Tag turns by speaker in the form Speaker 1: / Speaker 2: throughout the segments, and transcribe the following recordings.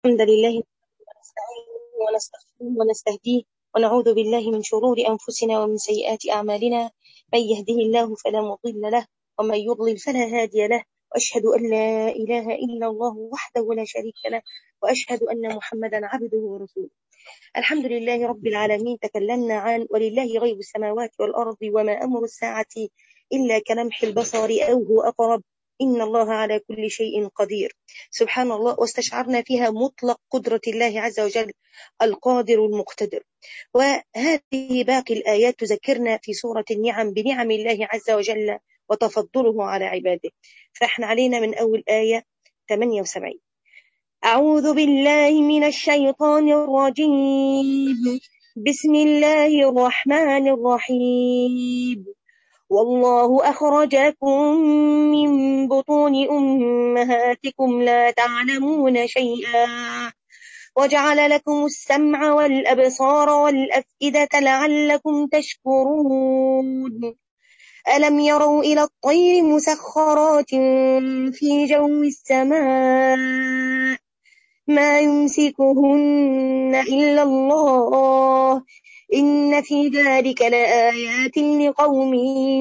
Speaker 1: الحمد لله ونستعينه ونستغفره ونستهديه ونعوذ بالله من شرور أنفسنا ومن سيئات أعمالنا من يهده الله فلا مضل له ومن يضلل فلا هادي له وأشهد أن لا إله إلا الله وحده لا شريك له وأشهد أن محمدا عبده ورسوله الحمد لله رب العالمين تكلمنا عن ولله غيب السماوات والأرض وما أمر الساعة إلا كلمح البصر أو هو أقرب إن الله على كل شيء قدير سبحان الله واستشعرنا فيها مطلق قدرة الله عز وجل القادر المقتدر وهذه باقي الآيات تذكرنا في سورة النعم بنعم الله عز وجل وتفضله على عباده فاحنا علينا من أول آية 78 أعوذ بالله من الشيطان الرجيم بسم الله الرحمن الرحيم والله أخرجكم من بطون أمهاتكم لا تعلمون شيئا وجعل لكم السمع والأبصار والأفئدة لعلكم تشكرون ألم يروا إلى الطير مسخرات في جو السماء ما يمسكهن إلا الله إن في ذلك لآيات لقوم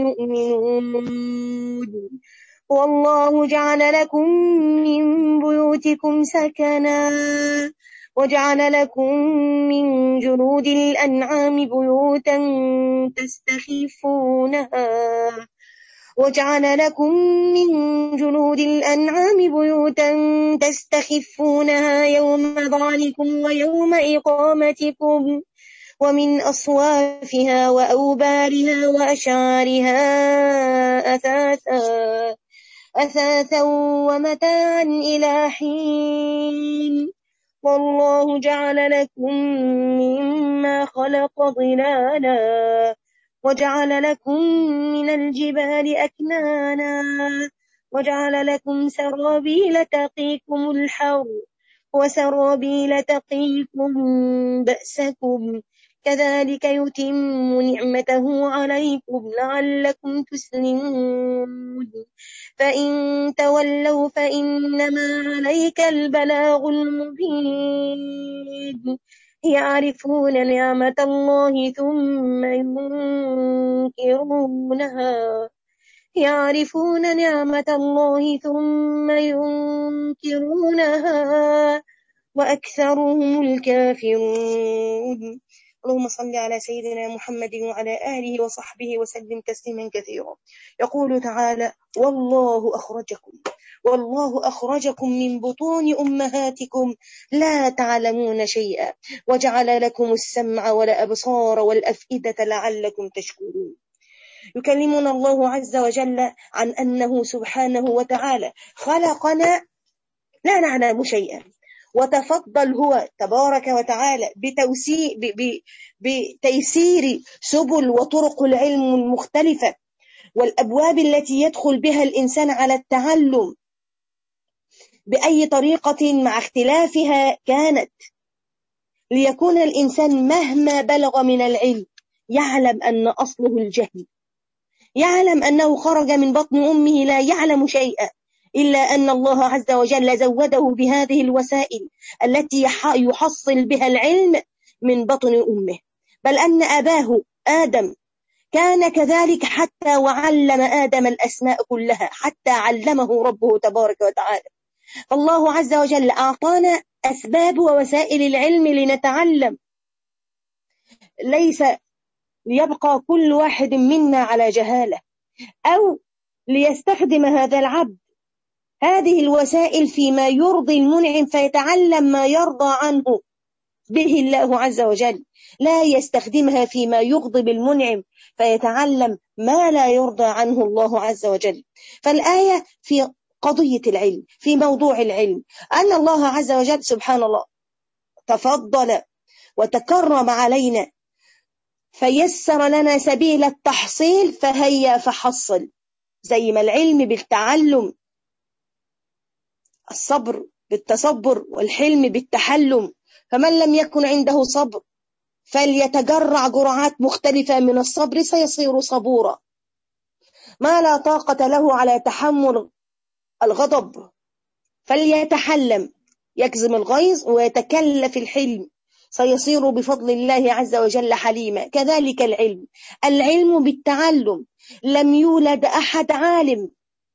Speaker 1: يؤمنون والله جعل لكم من بيوتكم سكنا وجعل لكم من جلود الأنعام بيوتا تستخفونها وجعل لكم من جلود الأنعام بيوتا تستخفونها يوم ظعنكم ويوم إقامتكم ومن أصوافها وأوبارها وأشعارها أثاثا أثاثا ومتاعا إلى حين والله جعل لكم مما خلق ظلالا وجعل لكم من الجبال أكنانا وجعل لكم سرابيل تقيكم الحر وسرابيل تقيكم بأسكم كذلك يتم نعمته عليكم لعلكم تسلمون فإن تولوا فإنما عليك البلاغ المبين يعرفون نعمة الله ثم ينكرونها يعرفون نعمة الله ثم ينكرونها وأكثرهم الكافرون اللهم صل على سيدنا محمد وعلى آله وصحبه وسلم تسليما كثيرا يقول تعالى والله أخرجكم والله أخرجكم من بطون أمهاتكم لا تعلمون شيئا وجعل لكم السمع والأبصار والأفئدة لعلكم تشكرون يكلمنا الله عز وجل عن أنه سبحانه وتعالى خلقنا لا نعلم شيئا وتفضل هو تبارك وتعالى بتيسير سبل وطرق العلم المختلفة والأبواب التي يدخل بها الإنسان على التعلم بأي طريقة مع اختلافها كانت ليكون الإنسان مهما بلغ من العلم يعلم أن أصله الجهل يعلم أنه خرج من بطن أمه لا يعلم شيئا إلا أن الله عز وجل زوده بهذه الوسائل التي يحصل بها العلم من بطن أمه بل أن أباه آدم كان كذلك حتى وعلم آدم الأسماء كلها حتى علمه ربه تبارك وتعالى فالله عز وجل أعطانا أسباب ووسائل العلم لنتعلم ليس ليبقى كل واحد منا على جهالة أو ليستخدم هذا العبد هذه الوسائل فيما يرضي المنعم فيتعلم ما يرضى عنه به الله عز وجل لا يستخدمها فيما يغضب المنعم فيتعلم ما لا يرضى عنه الله عز وجل فالآية في قضية العلم في موضوع العلم أن الله عز وجل سبحان الله تفضل وتكرم علينا فيسر لنا سبيل التحصيل فهيا فحصل زي ما العلم بالتعلم الصبر بالتصبر والحلم بالتحلم فمن لم يكن عنده صبر فليتجرع جرعات مختلفة من الصبر سيصير صبورا ما لا طاقة له على تحمل الغضب فليتحلم يكظم الغيظ ويتكلف الحلم سيصير بفضل الله عز وجل حليما كذلك العلم العلم بالتعلم لم يولد أحد عالم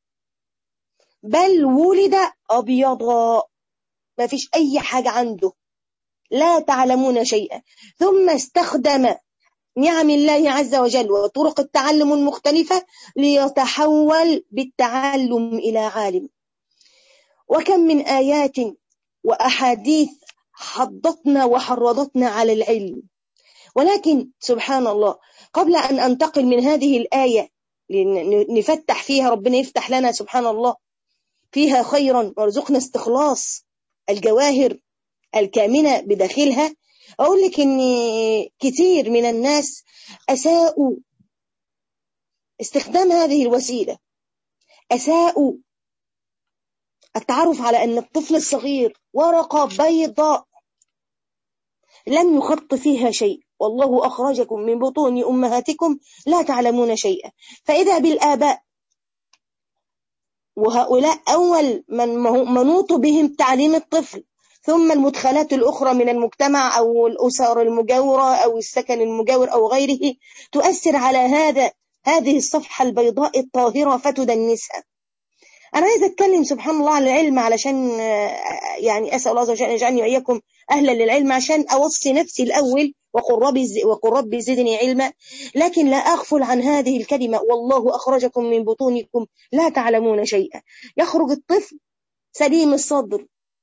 Speaker 1: بل ولد أبيضا ما فيش أي حاجة عنده لا تعلمون شيئا ثم استخدم نعم الله عز وجل وطرق التعلم المختلفة ليتحول بالتعلم إلى عالم وكم من آيات وأحاديث حضتنا وحرضتنا على العلم ولكن سبحان الله قبل أن أنتقل من هذه الآية نفتح فيها ربنا يفتح لنا سبحان الله فيها خيرا وارزقنا استخلاص الجواهر الكامنة بداخلها أقول لك إن كثير من الناس أساءوا استخدام هذه الوسيلة أساءوا التعرف على أن الطفل الصغير ورقة بيضاء لم يخط فيها شيء والله أخرجكم من بطون أمهاتكم لا تعلمون شيئا فإذا بالآباء وهؤلاء أول من منوط بهم تعليم الطفل ثم المدخلات الأخرى من المجتمع أو الأسر المجاورة أو السكن المجاور أو غيره تؤثر على هذا هذه الصفحة البيضاء الطاهرة فتدنسها أنا عايزة أتكلم سبحان الله عن العلم علشان يعني أسأل الله عز وجل أن يجعلني وإياكم أهلا للعلم عشان أوصي نفسي الأول وقل ربي, وقل ربي زدني علما لكن لا أغفل عن هذه الكلمة والله أخرجكم من بطونكم لا تعلمون شيئا يخرج الطفل سليم الصدر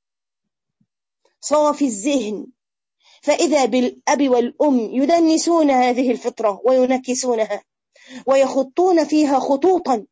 Speaker 1: صافي الذهن فإذا بالأب والأم يدنسون هذه الفطرة وينكسونها ويخطون فيها خطوطا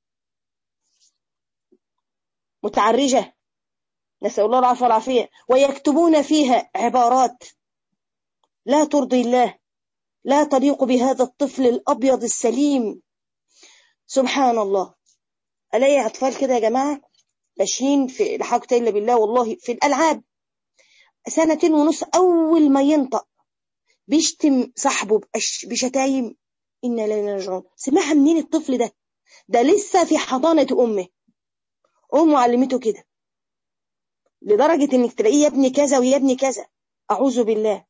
Speaker 1: متعرجة نسأل الله العافية والعافية ويكتبون فيها عبارات لا ترضي الله لا تليق بهذا الطفل الأبيض السليم سبحان الله ألاقي أطفال كده يا جماعة ماشيين في لا حول إلا بالله والله في الألعاب سنتين ونص أول ما ينطق بيشتم صاحبه بشتايم إنا لا نرجعون سمعها منين الطفل ده ده لسه في حضانة أمه أمه علمته كده لدرجة إنك تلاقيه يا ابني كذا ويا ابني كذا أعوذ بالله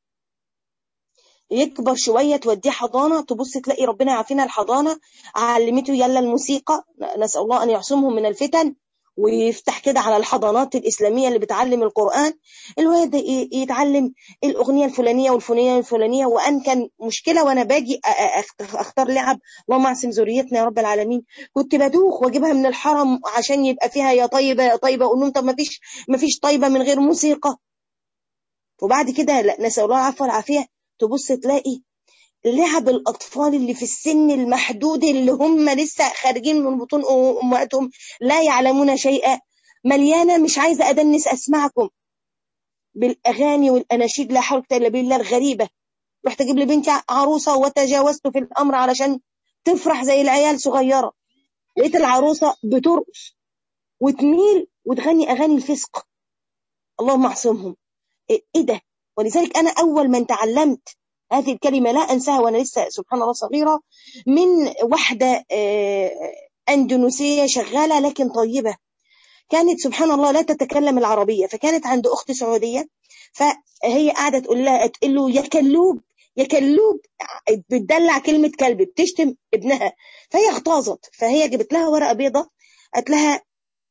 Speaker 1: يكبر شوية توديه حضانة تبص تلاقي ربنا يعافينا الحضانة علمته يلا الموسيقى نسأل الله أن يعصمهم من الفتن ويفتح كده على الحضانات الإسلامية اللي بتعلم القرآن الواد يتعلم الأغنية الفلانية والفلانية الفلانية وأن كان مشكلة وأنا باجي أختار لعب اللهم اعصم ذريتنا يا رب العالمين كنت بدوخ واجيبها من الحرم عشان يبقى فيها يا طيبة يا طيبة أقول لهم طب ما فيش ما فيش طيبة من غير موسيقى وبعد كده لا نسأل الله العفو والعافية تبص تلاقي لعب الأطفال اللي في السن المحدود اللي هم لسه خارجين من بطون أمهاتهم لا يعلمون شيئا مليانة مش عايزة أدنس أسمعكم بالأغاني والأناشيد لا حول إلا بالله الغريبة رحت أجيب لبنتي عروسة وتجاوزت في الأمر علشان تفرح زي العيال صغيرة لقيت العروسة بترقص وتميل وتغني أغاني الفسق اللهم اعصمهم إيه ده ولذلك أنا أول من تعلمت هذه الكلمة لا أنساها وأنا لسه سبحان الله صغيرة من واحدة أندونيسية شغالة لكن طيبة كانت سبحان الله لا تتكلم العربية فكانت عند أخت سعودية فهي قاعدة تقول لها تقول له يا كلوب يا كلوب بتدلع كلمة كلب بتشتم ابنها فهي اغتاظت فهي جابت لها ورقة بيضة قالت لها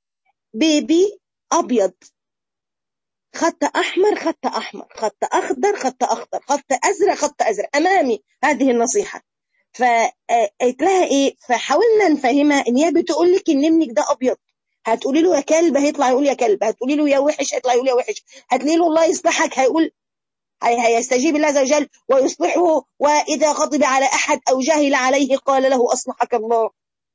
Speaker 1: بيبي أبيض خط أحمر خط أحمر خط أخضر خط أخضر خط أزرق خط أزرق أمامي هذه النصيحة فقلت لها إيه فحاولنا نفهمها إن هي بتقول لك إن ابنك ده أبيض هتقولي له يا كلب هيطلع يقول يا كلب هتقولي له يا وحش هيطلع يقول يا وحش هتقولي له الله يصلحك هيقول هي هيستجيب الله عز وجل ويصلحه وإذا غضب على أحد أو جهل عليه قال له أصلحك الله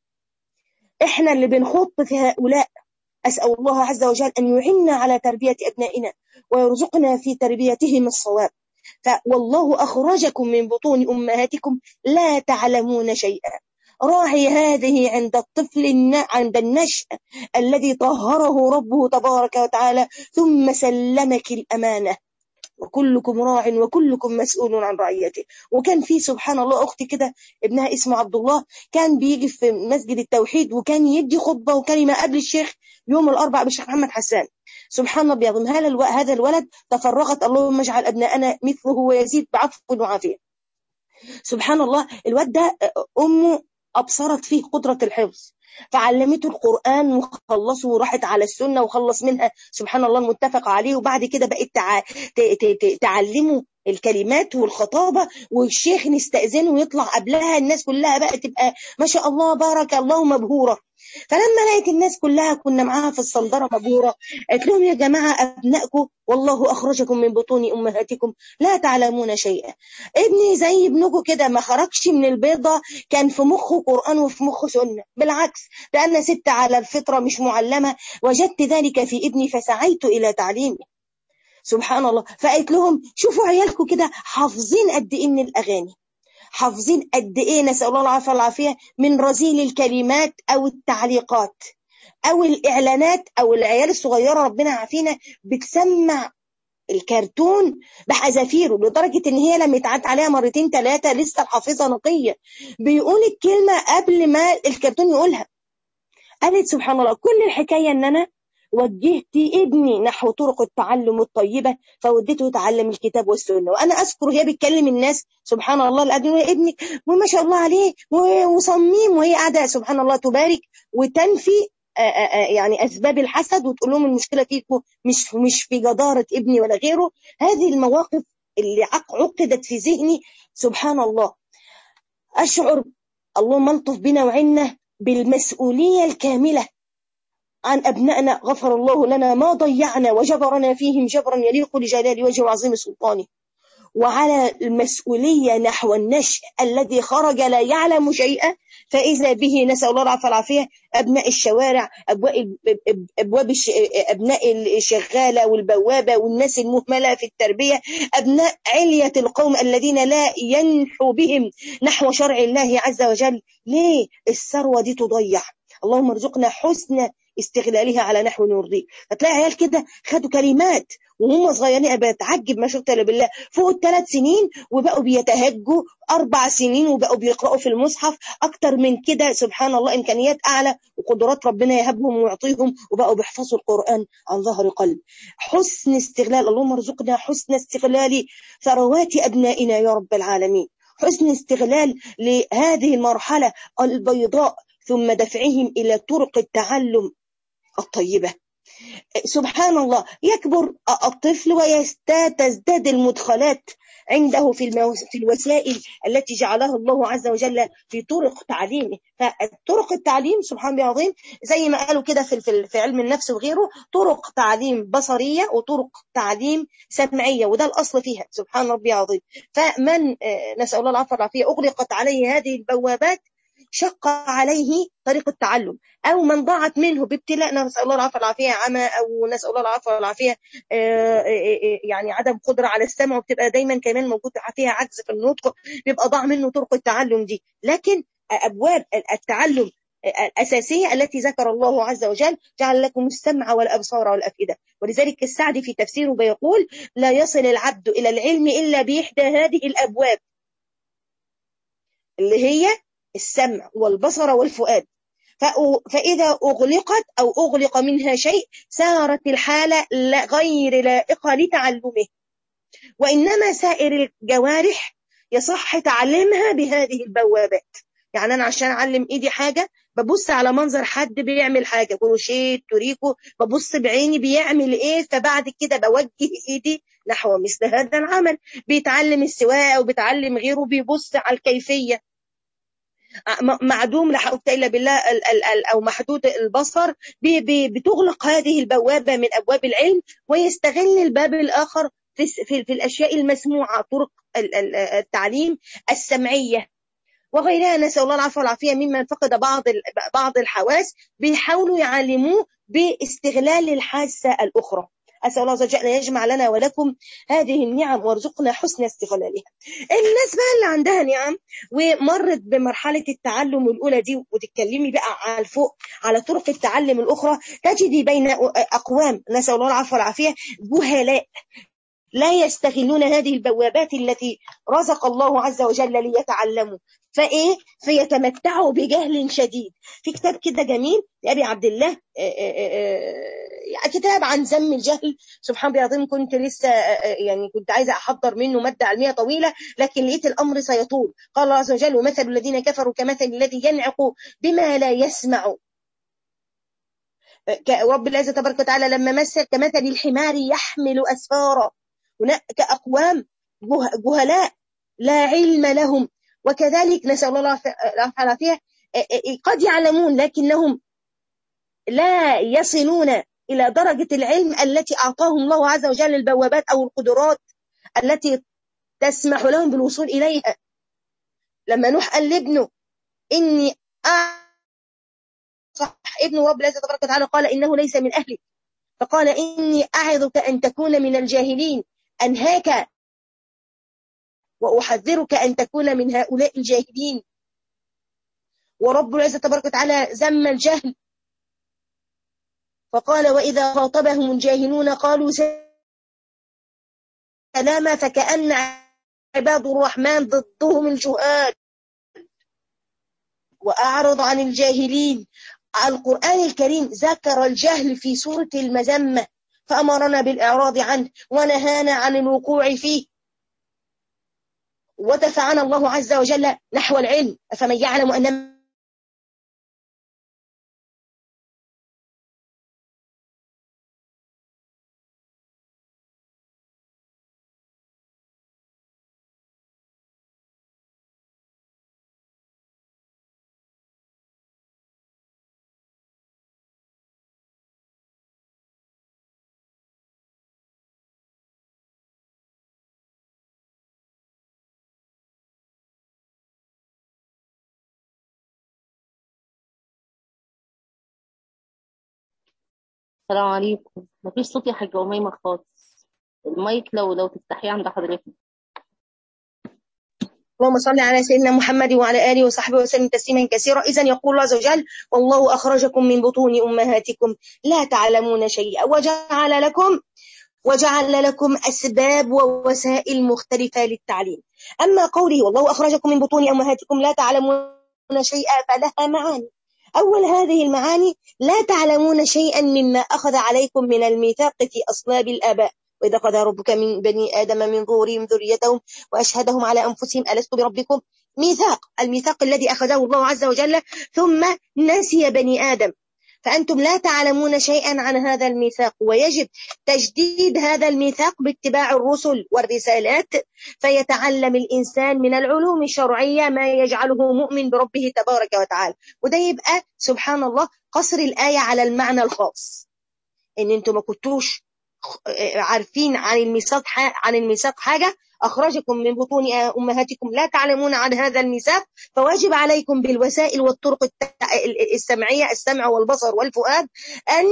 Speaker 1: إحنا اللي بنخط في هؤلاء أسأل الله عز وجل أن يعنا على تربية أبنائنا ويرزقنا في تربيتهم الصواب فوالله أخرجكم من بطون أمهاتكم لا تعلمون شيئا راعي هذه عند الطفل عند النشأ الذي طهره ربه تبارك وتعالى ثم سلمك الأمانة وكلكم راع وكلكم مسؤول عن رعيته وكان في سبحان الله أختي كده ابنها اسمه عبد الله كان بيجي في مسجد التوحيد وكان يدي خطبة وكلمة قبل الشيخ يوم الأربع بالشيخ محمد حسان سبحان ربي العظيم هذا الو... هذا الولد تفرغت اللهم اجعل ابناءنا مثله ويزيد بعفو وعافيه سبحان الله الواد ده امه ابصرت فيه قدره الحفظ فعلمته القرآن وخلصه وراحت على السنة وخلص منها سبحان الله المتفق عليه وبعد كده بقت تع... ت... ت... تعلمه الكلمات والخطابة والشيخ نستأذنه ويطلع قبلها الناس كلها بقى تبقى ما شاء الله بارك الله مبهورة فلما لقيت الناس كلها كنا معاها في الصندرة مبهورة قالت لهم يا جماعة أبنائكم والله أخرجكم من بطون أمهاتكم لا تعلمون شيئا ابني زي ابنكم كده ما خرجش من البيضة كان في مخه قرآن وفي مخه سنة بالعكس ده أنا ست على الفطرة مش معلمة وجدت ذلك في ابني فسعيت إلى تعليمه سبحان الله فقالت لهم شوفوا عيالكم كده حافظين قد ايه من الاغاني حافظين قد ايه نسال الله العافيه والعافيه من رذيل الكلمات او التعليقات او الاعلانات او العيال الصغيره ربنا عافينا بتسمع الكرتون بحذافيره لدرجة ان هي لما يتعاد عليها مرتين ثلاثة لسه الحافظة نقية بيقول الكلمة قبل ما الكرتون يقولها قالت سبحان الله كل الحكاية ان انا وجهت ابني نحو طرق التعلم الطيبة فوديته يتعلم الكتاب والسنة وأنا أذكر هي بتكلم الناس سبحان الله الأدن ابنك وما شاء الله عليه وصميم وهي قاعدة سبحان الله تبارك وتنفي يعني أسباب الحسد وتقول لهم المشكلة فيكم مش مش في جدارة ابني ولا غيره هذه المواقف اللي عقدت في ذهني سبحان الله أشعر اللهم الطف بنا وعنا بالمسؤولية الكاملة عن أبنائنا غفر الله لنا ما ضيعنا وجبرنا فيهم جبرا يليق لجلال وجه وعظيم سلطانه وعلى المسؤولية نحو النشء الذي خرج لا يعلم شيئا فإذا به نسأل الله العافية والعافية أبناء الشوارع أبواب, أبواب أبناء الشغالة والبوابة والناس المهملة في التربية أبناء علية القوم الذين لا ينحو بهم نحو شرع الله عز وجل ليه الثروة دي تضيع اللهم ارزقنا حسن استغلالها على نحو يرضيك فتلاقي عيال كده خدوا كلمات وهم صغيرين انا بتعجب ما شفت الا بالله فوق الثلاث سنين وبقوا بيتهجوا اربع سنين وبقوا بيقراوا في المصحف اكتر من كده سبحان الله امكانيات اعلى وقدرات ربنا يهبهم ويعطيهم وبقوا بيحفظوا القران عن ظهر قلب حسن استغلال اللهم ارزقنا حسن استغلال ثروات ابنائنا يا رب العالمين حسن استغلال لهذه المرحله البيضاء ثم دفعهم الى طرق التعلم الطيبة سبحان الله يكبر الطفل وتزداد المدخلات عنده في, في الوسائل التي جعلها الله عز وجل في طرق تعليمه فطرق التعليم سبحان الله العظيم زي ما قالوا كده في, في علم النفس وغيره طرق تعليم بصرية وطرق تعليم سمعية وده الأصل فيها سبحان ربي العظيم فمن نسأل الله العافية والعافية أغلقت عليه هذه البوابات شق عليه طريق التعلم او من ضاعت منه بابتلاء نسال الله العافيه والعافيه عمى او نسال الله العافيه والعافيه يعني عدم قدره على السمع وبتبقى دايما كمان موجود فيها عجز في النطق بيبقى ضاع منه طرق التعلم دي لكن ابواب التعلم الأساسية التي ذكر الله عز وجل جعل لكم السمع والأبصار والأفئدة ولذلك السعدي في تفسيره بيقول لا يصل العبد إلى العلم إلا بإحدى هذه الأبواب اللي هي السمع والبصر والفؤاد فإذا أغلقت أو أغلق منها شيء سارت الحالة غير لائقة لتعلمه وإنما سائر الجوارح يصح تعليمها بهذه البوابات يعني أنا عشان أعلم إيدي حاجة ببص على منظر حد بيعمل حاجة كروشيه توريكو ببص بعيني بيعمل إيه فبعد كده بوجه إيدي نحو مثل هذا العمل بيتعلم السواقة وبيتعلم غيره بيبص على الكيفية معدوم لا حول الا بالله او محدود البصر بتغلق هذه البوابه من ابواب العلم ويستغل الباب الاخر في, في, في الاشياء المسموعه طرق التعليم السمعيه وغيرها نسال الله العفو والعافيه ممن فقد بعض بعض الحواس بيحاولوا يعلموه باستغلال الحاسه الاخرى أسأل الله عز وجل أن يجمع لنا ولكم هذه النعم وارزقنا حسن استغلالها الناس بقى اللي عندها نعم ومرت بمرحلة التعلم الأولى دي وتتكلمي بقى على فوق على طرق التعلم الأخرى تجدي بين أقوام نسأل الله العفو والعافية جهلاء لا يستغلون هذه البوابات التي رزق الله عز وجل ليتعلموا فايه فيتمتعوا بجهل شديد في كتاب كده جميل لابي عبد الله كتاب عن ذم الجهل سبحان الله العظيم كنت لسه يعني كنت عايزه احضر منه ماده علميه طويله لكن لقيت الامر سيطول قال الله عز وجل ومثل الذين كفروا كمثل الذي ينعق بما لا يسمع رب العزة تبارك وتعالى لما مثل كمثل الحمار يحمل أسفارا هناك أقوام جهلاء لا علم لهم وكذلك نسأل الله العافية قد يعلمون لكنهم لا يصلون إلى درجة العلم التي أعطاهم الله عز وجل البوابات أو القدرات التي تسمح لهم بالوصول إليها لما نوح قال لابنه إني صح ابن رب العزة تبارك وتعالى قال إنه ليس من أهلك فقال إني أعظك أن تكون من الجاهلين أنهاك وأحذرك أن تكون من هؤلاء الجاهلين ورب العزة تبارك وتعالى ذم الجهل فقال وإذا خاطبهم الجاهلون قالوا سلاما فكأن عباد الرحمن ضدهم الجهال وأعرض عن الجاهلين القرآن الكريم ذكر الجهل في سورة المزمة فأمرنا بالإعراض عنه ونهانا عن الوقوع فيه ودفعنا الله عز وجل نحو العلم فمن يعلم أن
Speaker 2: السلام عليكم مفيش صوت يا حاجة أميمة خالص المايك لو لو تفتحيه عند حضرتك
Speaker 1: اللهم صل على سيدنا محمد وعلى آله وصحبه وسلم تسليما كثيرا إذا يقول الله عز وجل والله أخرجكم من بطون أمهاتكم لا تعلمون شيئا وجعل لكم وجعل لكم أسباب ووسائل مختلفة للتعليم أما قوله والله أخرجكم من بطون أمهاتكم لا تعلمون شيئا فلها معاني أول هذه المعاني لا تعلمون شيئا مما أخذ عليكم من الميثاق في أصلاب الآباء وإذا قضى ربك من بني آدم من ظهورهم ذريتهم وأشهدهم على أنفسهم ألست بربكم ميثاق الميثاق الذي أخذه الله عز وجل ثم نسي بني آدم فأنتم لا تعلمون شيئا عن هذا الميثاق ويجب تجديد هذا الميثاق باتباع الرسل والرسالات فيتعلم الإنسان من العلوم الشرعية ما يجعله مؤمن بربه تبارك وتعالى وده يبقى سبحان الله قصر الآية على المعنى الخاص إن أنتم ما كنتوش عارفين عن الميثاق عن الميثاق حاجة أخرجكم من بطون أمهاتكم لا تعلمون عن هذا الميثاق فواجب عليكم بالوسائل والطرق السمعية السمع والبصر والفؤاد أن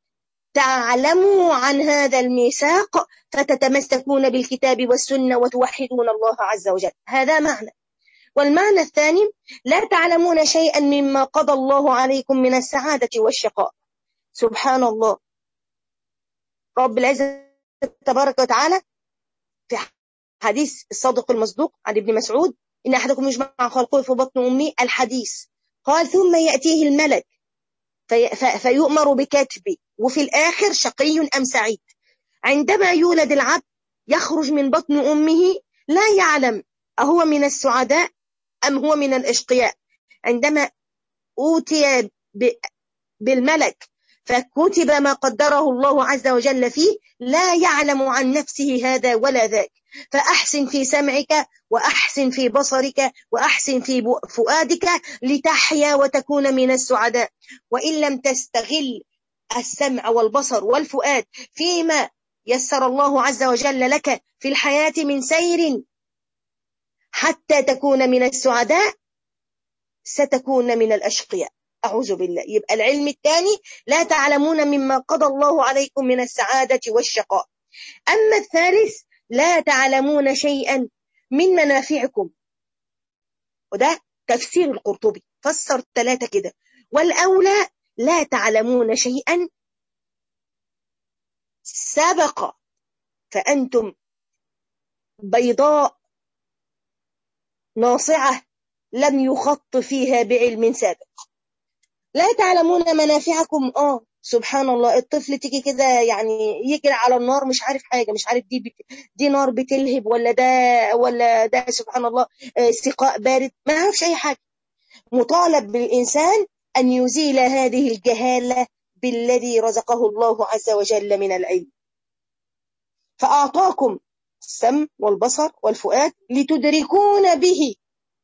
Speaker 1: تعلموا عن هذا الميثاق فتتمسكون بالكتاب والسنة وتوحدون الله عز وجل هذا معنى والمعنى الثاني لا تعلمون شيئا مما قضى الله عليكم من السعادة والشقاء سبحان الله رب العزة تبارك وتعالى في حديث الصادق المصدوق عن ابن مسعود إن أحدكم يجمع خلقه في بطن أمي الحديث قال ثم يأتيه الملك في فيؤمر بكتبه وفي الآخر شقي أم سعيد عندما يولد العبد يخرج من بطن أمه لا يعلم أهو من السعداء أم هو من الأشقياء عندما أوتي بالملك فكتب ما قدره الله عز وجل فيه لا يعلم عن نفسه هذا ولا ذاك فأحسن في سمعك وأحسن في بصرك وأحسن في فؤادك لتحيا وتكون من السعداء وإن لم تستغل السمع والبصر والفؤاد فيما يسر الله عز وجل لك في الحياة من سير حتى تكون من السعداء ستكون من الأشقياء أعوذ بالله يبقى العلم الثاني لا تعلمون مما قضى الله عليكم من السعادة والشقاء أما الثالث لا تعلمون شيئا من منافعكم وده تفسير القرطبي فسر ثلاثة كده والأولى لا تعلمون شيئا سبق فأنتم بيضاء ناصعة لم يخط فيها بعلم سابق لا تعلمون منافعكم اه سبحان الله الطفل تيجي كده يعني يجري على النار مش عارف حاجه مش عارف دي بت... دي نار بتلهب ولا ده ولا ده سبحان الله سقاء بارد ما يعرفش اي حاجه مطالب بالانسان ان يزيل هذه الجهاله بالذي رزقه الله عز وجل من العلم فاعطاكم السم والبصر والفؤاد لتدركون به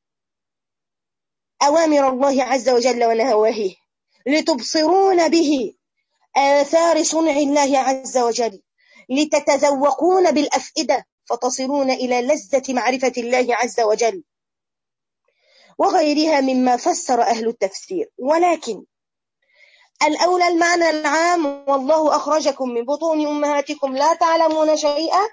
Speaker 1: اوامر الله عز وجل ونهواهيه لتبصرون به آثار صنع الله عز وجل لتتذوقون بالأفئدة فتصلون إلى لذة معرفة الله عز وجل وغيرها مما فسر أهل التفسير ولكن الأولى المعنى العام والله أخرجكم من بطون أمهاتكم لا تعلمون شيئا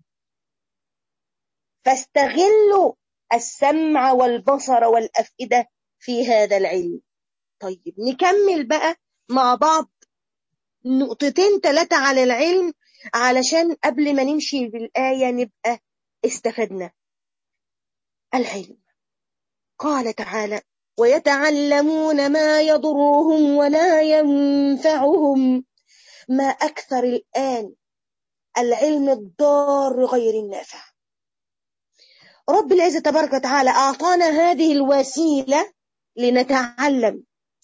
Speaker 1: فاستغلوا السمع والبصر والأفئدة في هذا العلم طيب نكمل بقى مع بعض نقطتين ثلاثة على العلم علشان قبل ما نمشي بالآية نبقى استفدنا العلم قال تعالى ويتعلمون ما يضرهم ولا ينفعهم ما أكثر الآن العلم الضار غير النافع رب العزة تبارك وتعالى أعطانا هذه الوسيلة لنتعلم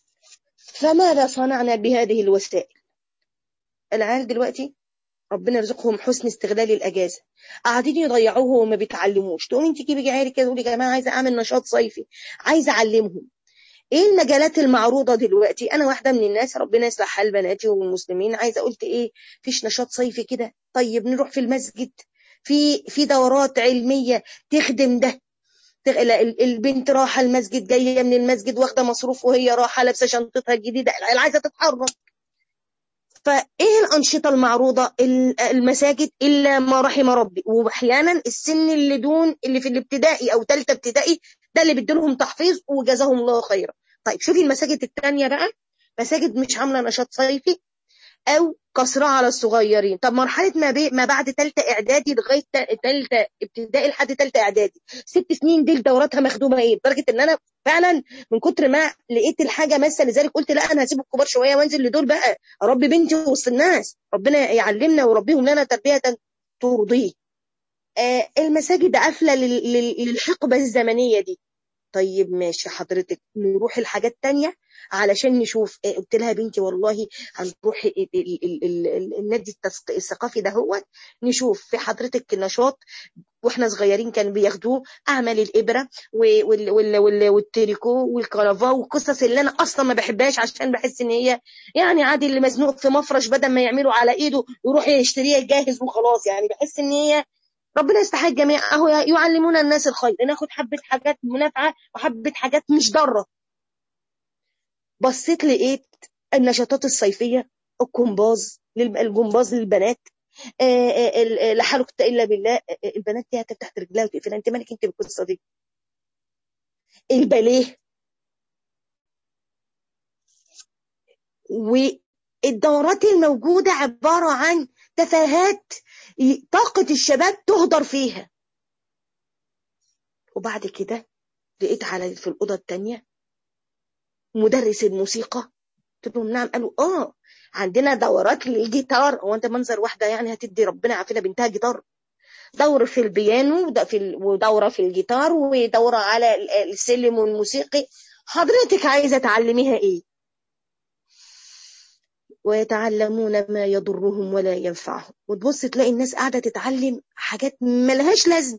Speaker 1: فماذا صنعنا بهذه الوسائل العيال دلوقتي ربنا يرزقهم حسن استغلال الاجازه قاعدين يضيعوه وما بيتعلموش تقومي انت تجيبي عيالك كده تقولي يا جماعه عايزه اعمل نشاط صيفي عايزه اعلمهم ايه المجالات المعروضه دلوقتي انا واحده من الناس ربنا يصلح حال بناتي والمسلمين عايزه قلت ايه فيش نشاط صيفي كده طيب نروح في المسجد في في دورات علميه تخدم ده البنت راحه المسجد جايه من المسجد واخده مصروف وهي راحه لابسه شنطتها الجديده عايزه تتحرك فايه الانشطه المعروضه المساجد الا ما رحم ربي واحيانا السن اللي دون اللي في الابتدائي او ثالثه ابتدائي ده اللي بيديلهم تحفيظ وجزاهم الله خيرا طيب شوفي المساجد الثانيه بقى مساجد مش عامله نشاط صيفي او قصرها على الصغيرين طب مرحله ما, بي ما بعد ثالثه اعدادي لغايه ثالثه ابتدائي لحد ثالثه اعدادي ست سنين دي دوراتها مخدومه ايه لدرجه ان انا فعلا من كتر ما لقيت الحاجه ماسه لذلك قلت لا انا هسيب الكبار شويه وانزل لدول بقى اربي بنتي وسط الناس ربنا يعلمنا وربيهم لنا تربيه ترضيه آه المساجد قافله للحقبه الزمنيه دي طيب ماشي حضرتك نروح الحاجات تانية علشان نشوف إيه قلت لها بنتي والله هنروح النادي الثقافي ده هو نشوف في حضرتك نشاط واحنا صغيرين كانوا بياخدوه اعمال الابره والتريكو والكرافا والقصص اللي انا اصلا ما بحبهاش عشان بحس ان هي يعني عادي اللي مزنوق في مفرش بدل ما يعملوا على ايده يروح يشتريها جاهز وخلاص يعني بحس ان هي ربنا يستحق الجميع اهو يعلمون الناس الخير ناخد حبه حاجات منافعه وحبه حاجات مش ضاره بصيت لقيت النشاطات الصيفيه الجمباز الجمباز للبنات لا حول ولا الا بالله البنات دي هتفتح رجلها وتقفلها انت مالك انت بالقصه دي الباليه والدورات الموجوده عباره عن تفاهات طاقة الشباب تهدر فيها وبعد كده لقيت على في الأوضة التانية مدرس الموسيقى قلت لهم نعم قالوا اه عندنا دورات للجيتار هو انت منظر واحدة يعني هتدي ربنا عافينا بنتها جيتار دور في البيانو ودورة في الجيتار ودورة على السلم والموسيقي حضرتك عايزة تعلميها ايه ويتعلمون ما يضرهم ولا ينفعهم وتبص تلاقي الناس قاعدة تتعلم حاجات ملهاش لازم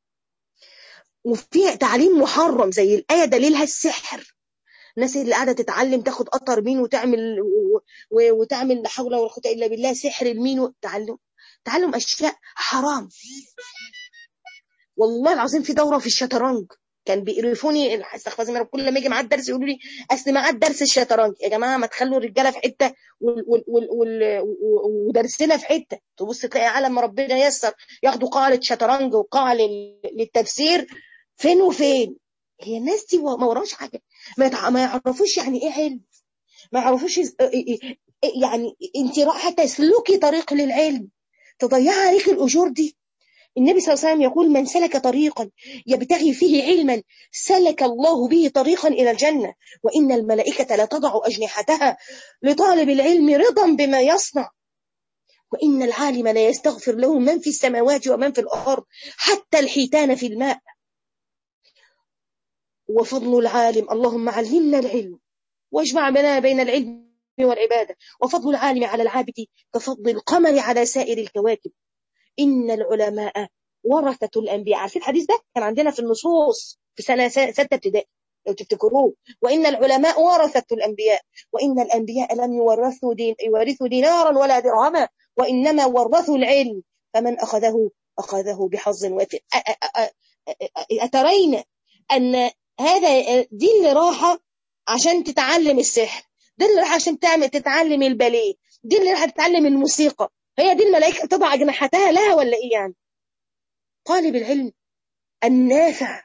Speaker 1: وفي تعليم محرم زي الآية دليلها السحر الناس اللي قاعدة تتعلم تاخد قطر مين وتعمل و... و... وتعمل لا حول ولا قوة إلا بالله سحر المين وتعلم تعلم أشياء حرام والله العظيم في دورة في الشطرنج كان بيقرفوني استغفر الله كل ما اجي معاه الدرس يقولوا لي اصل معاه درس الشطرنج يا جماعه ما تخلوا الرجاله في حته ودرسنا في حته تبص تلاقي عالم ما ربنا ييسر ياخدوا قاعه للشطرنج وقاعه للتفسير فين وفين هي الناس دي ما وراش حاجه ما, ما يعرفوش يعني ايه علم ما يعرفوش يعني انت رايحه تسلكي طريق للعلم تضيعي عليك الاجور دي النبي صلى الله عليه وسلم يقول من سلك طريقا يبتغي فيه علما سلك الله به طريقا إلى الجنة وإن الملائكة لتضع أجنحتها لطالب العلم رضا بما يصنع وإن العالم لا يستغفر له من في السماوات ومن في الأرض حتى الحيتان في الماء وفضل العالم اللهم علمنا العلم واجمع بنا بين العلم والعبادة وفضل العالم على العابد كفضل القمر على سائر الكواكب إن العلماء ورثة الأنبياء عارفين الحديث ده كان عندنا في النصوص في سنة ستة ابتدائي لو تفتكروه وإن العلماء ورثة الأنبياء وإن الأنبياء لم يورثوا دين يورثوا دينارا ولا درهما وإنما ورثوا العلم فمن أخذه أخذه بحظ وافر أترين أن هذا دي اللي راحة عشان تتعلم السحر دي اللي راحة عشان تعمل تتعلم الباليه دي اللي راحة تتعلم الموسيقى هي دي الملائكة تضع أجنحتها لها ولا إيه يعني طالب العلم النافع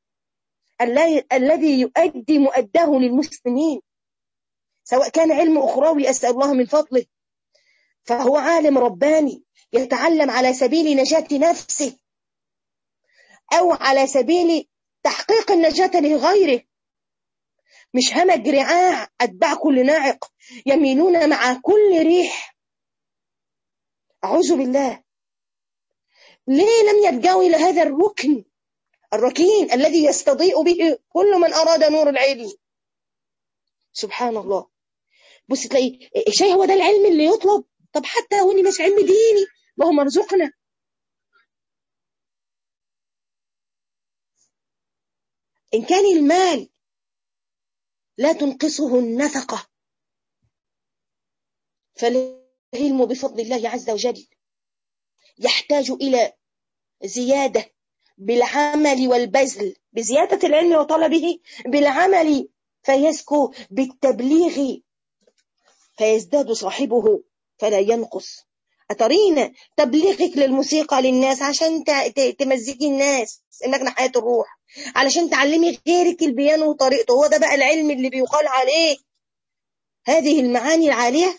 Speaker 1: الذي يؤدي مؤداه للمسلمين سواء كان علم أخروي أسأل الله من فضله فهو عالم رباني يتعلم على سبيل نجاة نفسه أو على سبيل تحقيق النجاة لغيره مش همج رعاع أتباع كل ناعق يميلون مع كل ريح أعوذ بالله ليه لم يلجأوا إلى هذا الركن الركين الذي يستضيء به كل من أراد نور العلم سبحان الله بص تلاقي شيء هو ده العلم اللي يطلب طب حتى واني مش علم ديني ما هو مرزقنا إن كان المال لا تنقصه النفقة فالعلم بفضل الله عز وجل يحتاج إلى زيادة بالعمل والبذل بزيادة العلم وطلبه بالعمل فيزكو بالتبليغ فيزداد صاحبه فلا ينقص أترين تبليغك للموسيقى للناس عشان تمزجي الناس إنك حياة الروح علشان تعلمي غيرك البيانو وطريقته هو ده بقى العلم اللي بيقال عليه هذه المعاني العالية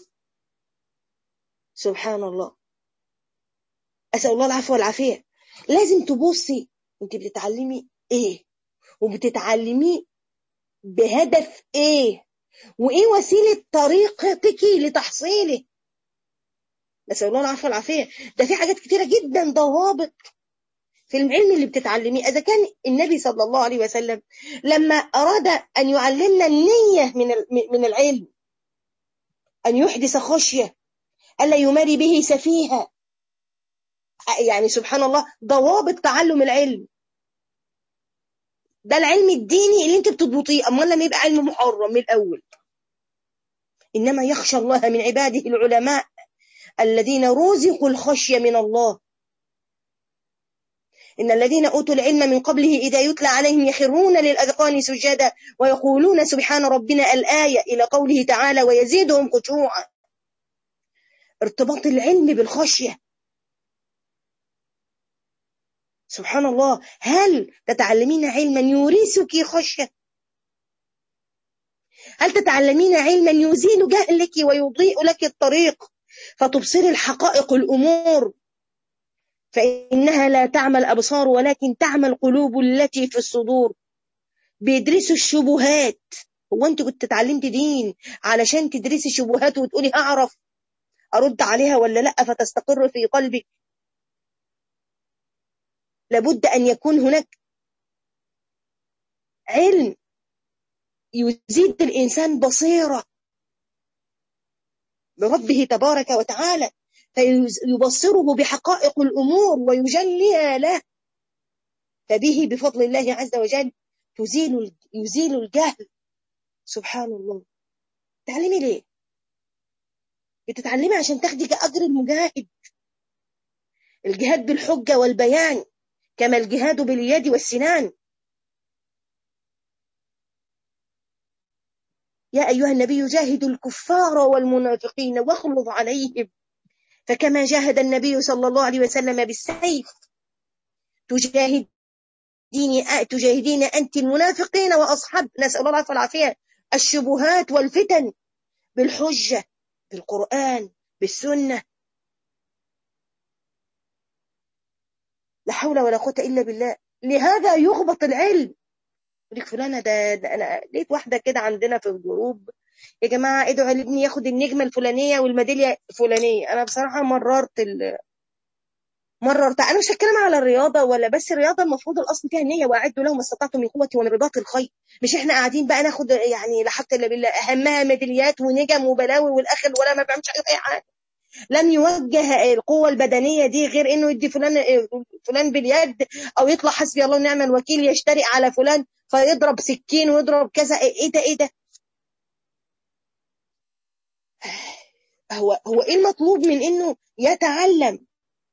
Speaker 1: سبحان الله أسأل الله العفو والعافية لازم تبصي انت بتتعلمي ايه وبتتعلميه بهدف ايه وايه وسيلة طريقتك لتحصيله نسأل الله العفو والعافية ده في حاجات كتيرة جدا ضوابط في العلم اللي بتتعلميه إذا كان النبي صلى الله عليه وسلم لما أراد أن يعلمنا النية من من العلم أن يحدث خشية ألا يماري به سفيها يعني سبحان الله ضوابط تعلم العلم ده العلم الديني اللي انت بتضبطيه امال لما يبقى علم محرم من الاول انما يخشى الله من عباده العلماء الذين رزقوا الخشيه من الله إن الذين أوتوا العلم من قبله إذا يتلى عليهم يخرون للأذقان سجدا ويقولون سبحان ربنا الآية إلى قوله تعالى ويزيدهم خشوعا ارتباط العلم بالخشية سبحان الله هل تتعلمين علما يورثك خشية هل تتعلمين علما يزيل جهلك ويضيء لك الطريق فتبصري الحقائق الأمور فإنها لا تعمى الأبصار ولكن تعمى القلوب التي في الصدور بيدرسوا الشبهات هو أنت كنت اتعلمت دين علشان تدرسي الشبهات وتقولي هعرف أرد عليها ولا لأ فتستقر في قلبك لابد أن يكون هناك علم يزيد الإنسان بصيرة بربه تبارك وتعالى فيبصره بحقائق الأمور ويجليها له فبه بفضل الله عز وجل تزيل يزيل الجهل سبحان الله تعلمي ليه بتتعلمي عشان تاخدي أجر المجاهد الجهاد بالحجة والبيان كما الجهاد باليد والسنان يا أيها النبي جاهد الكفار والمنافقين واخلظ عليهم فكما جاهد النبي صلى الله عليه وسلم بالسيف تجاهدين تجاهدين أنت المنافقين وأصحاب نسأل الله العافية والعافية الشبهات والفتن بالحجة بالقرآن بالسنة لا حول ولا قوة إلا بالله لهذا يغبط العلم يقول لك فلانة ده, ده أنا لقيت واحدة كده عندنا في الجروب يا جماعة ادعوا لابني ياخد النجمة الفلانية والميدالية الفلانية أنا بصراحة مررت ال... مررت أنا مش هتكلم على الرياضة ولا بس الرياضة المفروض الأصل فيها النية وأعدوا لهم ما استطعتم من قوة ومن رباط الخير مش إحنا قاعدين بقى ناخد يعني لا حول إلا بالله أهمها ميداليات ونجم وبلاوي والآخر ولا ما بيعملش أي حاجة لم يوجه القوة البدنية دي غير انه يدي فلان فلان باليد او يطلع حسبي الله ونعم الوكيل يشتري على فلان فيضرب سكين ويضرب كذا ايه ده ايه ده هو هو ايه المطلوب من انه يتعلم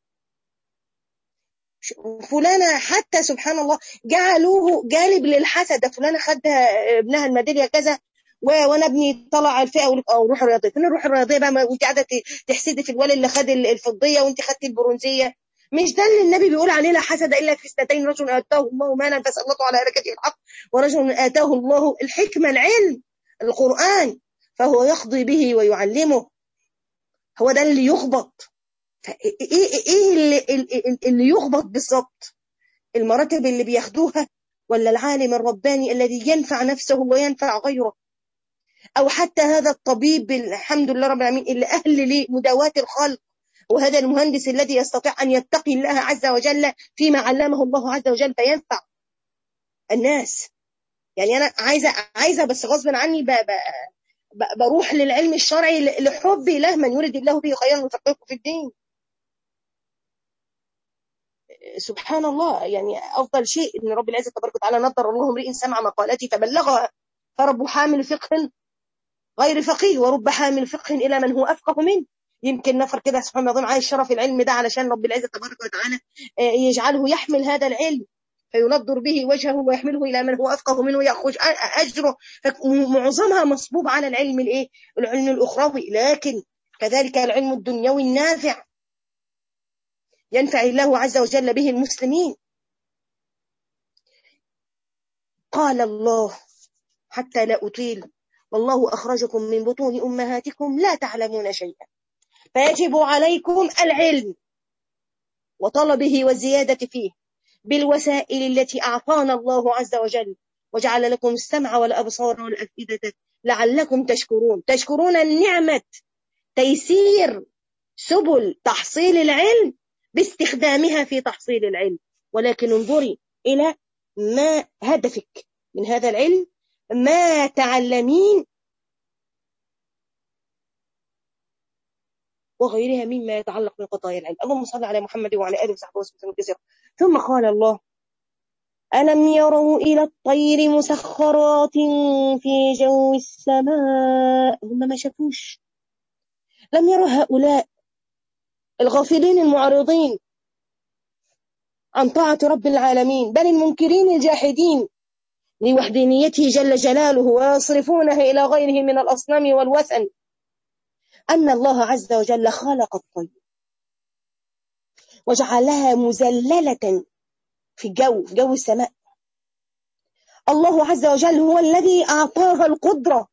Speaker 1: فلانة حتى سبحان الله جعلوه جالب للحسد فلانة خدها ابنها الميدالية كذا وانا ابني طلع الفئه او روح الرياضيه فين الروح الرياضيه بقى وانت قاعده تحسدي في الولد اللي خد الفضيه وانت خدتي البرونزيه مش ده اللي النبي بيقول عليه لا حسد الا في اثنتين رجل اتاه الله مالا فسلطه على هلكته الحق ورجل اتاه الله الحكمه العلم القران فهو يقضي به ويعلمه هو ده اللي يخبط ايه ايه اللي, اللي يخبط بالظبط المراتب اللي بياخدوها ولا العالم الرباني الذي ينفع نفسه وينفع غيره أو حتى هذا الطبيب الحمد لله رب العالمين اللي أهل لمداواة الخلق وهذا المهندس الذي يستطيع أن يتقي الله عز وجل فيما علمه الله عز وجل فينفع الناس يعني أنا عايزة عايزة بس غصبا عني ب ب ب بروح للعلم الشرعي لحبي له من يريد الله به خيرا يفقهه في الدين سبحان الله يعني أفضل شيء أن رب العزة تبارك وتعالى نظر الله امرئ سمع مقالتي فبلغها فرب حامل فقه غير فقيه ورب حامل فقه إلى من هو أفقه منه يمكن نفر كده سبحان الله عايز شرف العلم ده علشان رب العزة تبارك وتعالى يجعله يحمل هذا العلم فينظر به وجهه ويحمله إلى من هو أفقه منه ويأخذ أجره معظمها مصبوب على العلم الإيه؟ العلم الأخروي لكن كذلك العلم الدنيوي النافع ينفع الله عز وجل به المسلمين قال الله حتى لا أطيل والله أخرجكم من بطون أمهاتكم لا تعلمون شيئا فيجب عليكم العلم وطلبه والزيادة فيه بالوسائل التي أعطانا الله عز وجل وجعل لكم السمع والأبصار والأفئدة لعلكم تشكرون تشكرون النعمة تيسير سبل تحصيل العلم باستخدامها في تحصيل العلم ولكن انظري إلى ما هدفك من هذا العلم ما تعلمين وغيرها مما يتعلق بقضايا العلم اللهم صل على محمد وعلى اله وصحبه وسلم كثيرا ثم قال الله ألم يروا إلى الطير مسخرات في جو السماء هم ما شافوش لم يرى هؤلاء الغافلين المعرضين عن طاعة رب العالمين بل المنكرين الجاحدين لوحدانيته جل جلاله ويصرفونه إلى غيره من الأصنام والوثن أن الله عز وجل خلق الطير وجعلها مزللة في الجو في جو السماء الله عز وجل هو الذي أعطاها القدرة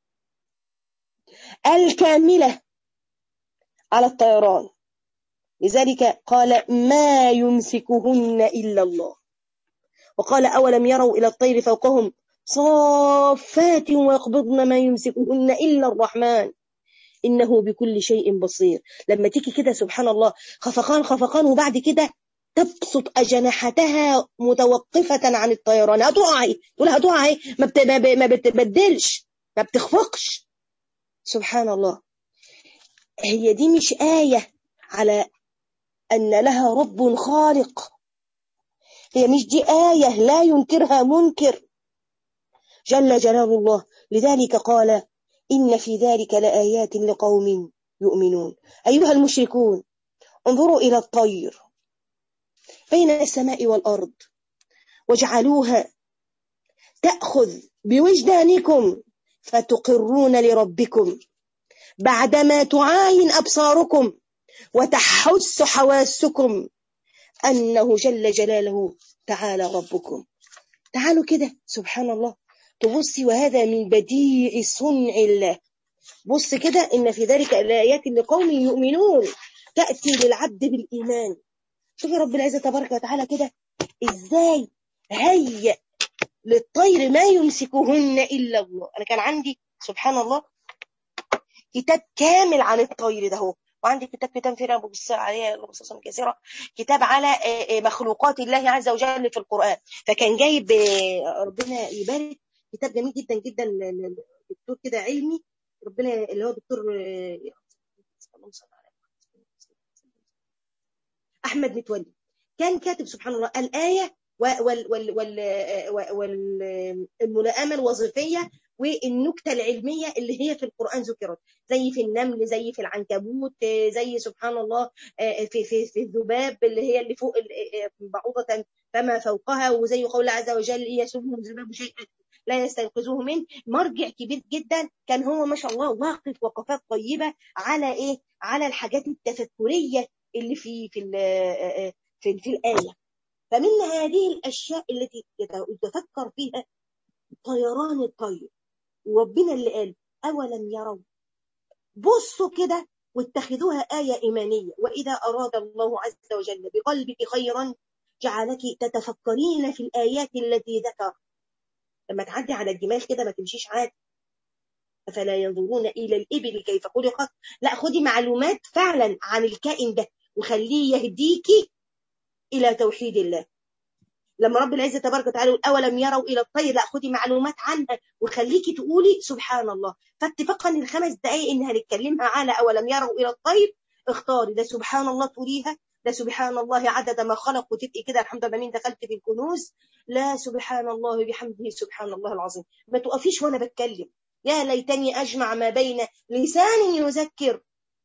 Speaker 1: الكاملة على الطيران لذلك قال ما يمسكهن إلا الله وقال أولم يروا إلى الطير فوقهم صافات ويقبضن ما يمسكهن إلا الرحمن إنه بكل شيء بصير لما تيجي كده سبحان الله خفقان خفقان وبعد كده تبسط أجنحتها متوقفة عن الطيران هتقع تقول هتقع ما, بت... ما بتبدلش ما بتخفقش سبحان الله هي دي مش آية على أن لها رب خالق هي مش دي آية لا ينكرها منكر جل جلال الله لذلك قال إن في ذلك لآيات لقوم يؤمنون أيها المشركون انظروا إلى الطير بين السماء والأرض وجعلوها تأخذ بوجدانكم فتقرون لربكم بعدما تعاين أبصاركم وتحس حواسكم أنه جل جلاله تعالى ربكم تعالوا كده سبحان الله تبصي وهذا من بديع صنع الله بص كده إن في ذلك الآيات لقوم يؤمنون تأتي للعبد بالإيمان شوفي رب العزة تبارك وتعالى كده ازاي هيأ للطير ما يمسكهن إلا الله أنا كان عندي سبحان الله كتاب كامل عن الطير ده هو وعندي كتاب كتاب فينا ابو بص عليه اللهم كثيرا كتاب على مخلوقات الله عز وجل في القران فكان جايب ربنا يبارك كتاب جميل جدا جدا دكتور كده علمي ربنا اللي هو دكتور احمد متولي كان كاتب سبحان الله الايه وال وال وال والملائمه الوظيفيه والنكته العلميه اللي هي في القران ذكرت زي في النمل زي في العنكبوت زي سبحان الله في في في الذباب اللي هي اللي فوق بعوضه فما فوقها وزي قول الله عز وجل يسبهم الذباب شيئا لا يستنقذوه منه مرجع كبير جدا كان هو ما شاء الله واقف وقفات طيبه على ايه على الحاجات التفكريه اللي في في في, في الايه فمن هذه الاشياء التي يتفكر فيها طيران الطير وربنا اللي قال أولم يروا بصوا كده واتخذوها آية إيمانية وإذا أراد الله عز وجل بقلبك خيرا جعلك تتفكرين في الآيات التي ذكر لما تعدي على الجمال كده ما تمشيش عادي أفلا ينظرون إلى الإبل كيف خلقت لا خدي معلومات فعلا عن الكائن ده وخليه يهديكي إلى توحيد الله لما رب العزه تبارك وتعالى يقول اولم يروا الى الطير لا خدي معلومات عنها وخليكي تقولي سبحان الله فاتفاقا الخمس دقائق ان هنتكلمها على اولم يروا الى الطير اختاري ده سبحان الله تقوليها لا سبحان الله عدد ما خلق وتبقي كده الحمد لله مين دخلت في الكنوز لا سبحان الله بحمده سبحان الله العظيم ما تقفيش وانا بتكلم يا ليتني اجمع ما بين لسان يذكر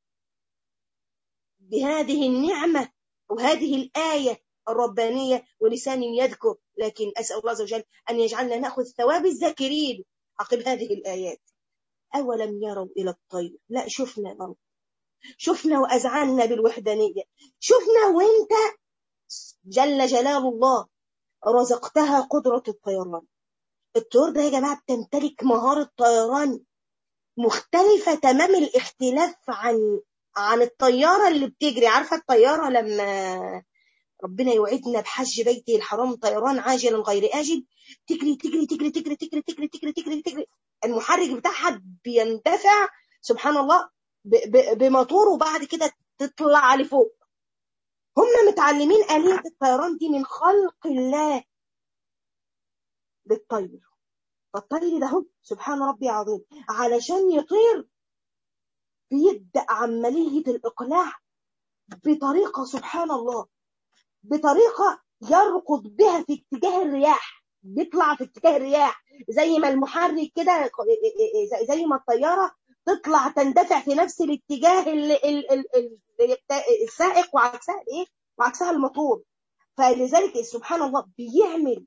Speaker 1: بهذه النعمه وهذه الايه الربانية ولسان يذكر لكن أسأل الله عز وجل أن يجعلنا نأخذ ثواب الذاكرين عقب هذه الآيات أولم يروا إلى الطير لا شفنا برضه شفنا وأزعلنا بالوحدانية شفنا وانت جل جلال الله رزقتها قدرة الطيران الطيور ده يا جماعة بتمتلك مهارة طيران مختلفة تمام الاختلاف عن عن الطيارة اللي بتجري عارفة الطيارة لما ربنا يوعدنا بحج بيته الحرام طيران عاجلا غير آجل تجري تجري تجري تجري تجري تجري تجري تجري تجري المحرك بتاعها بيندفع سبحان الله بموتور وبعد كده تطلع لفوق هم متعلمين آلية الطيران دي من خلق الله للطير فالطير ده هو سبحان ربي عظيم علشان يطير بيبدأ عملية الإقلاع بطريقة سبحان الله بطريقة يركض بها في اتجاه الرياح بيطلع في اتجاه الرياح زي ما المحرك كده زي ما الطيارة تطلع تندفع في نفس الاتجاه السائق وعكسها ايه وعكسها الموتور فلذلك سبحان الله بيعمل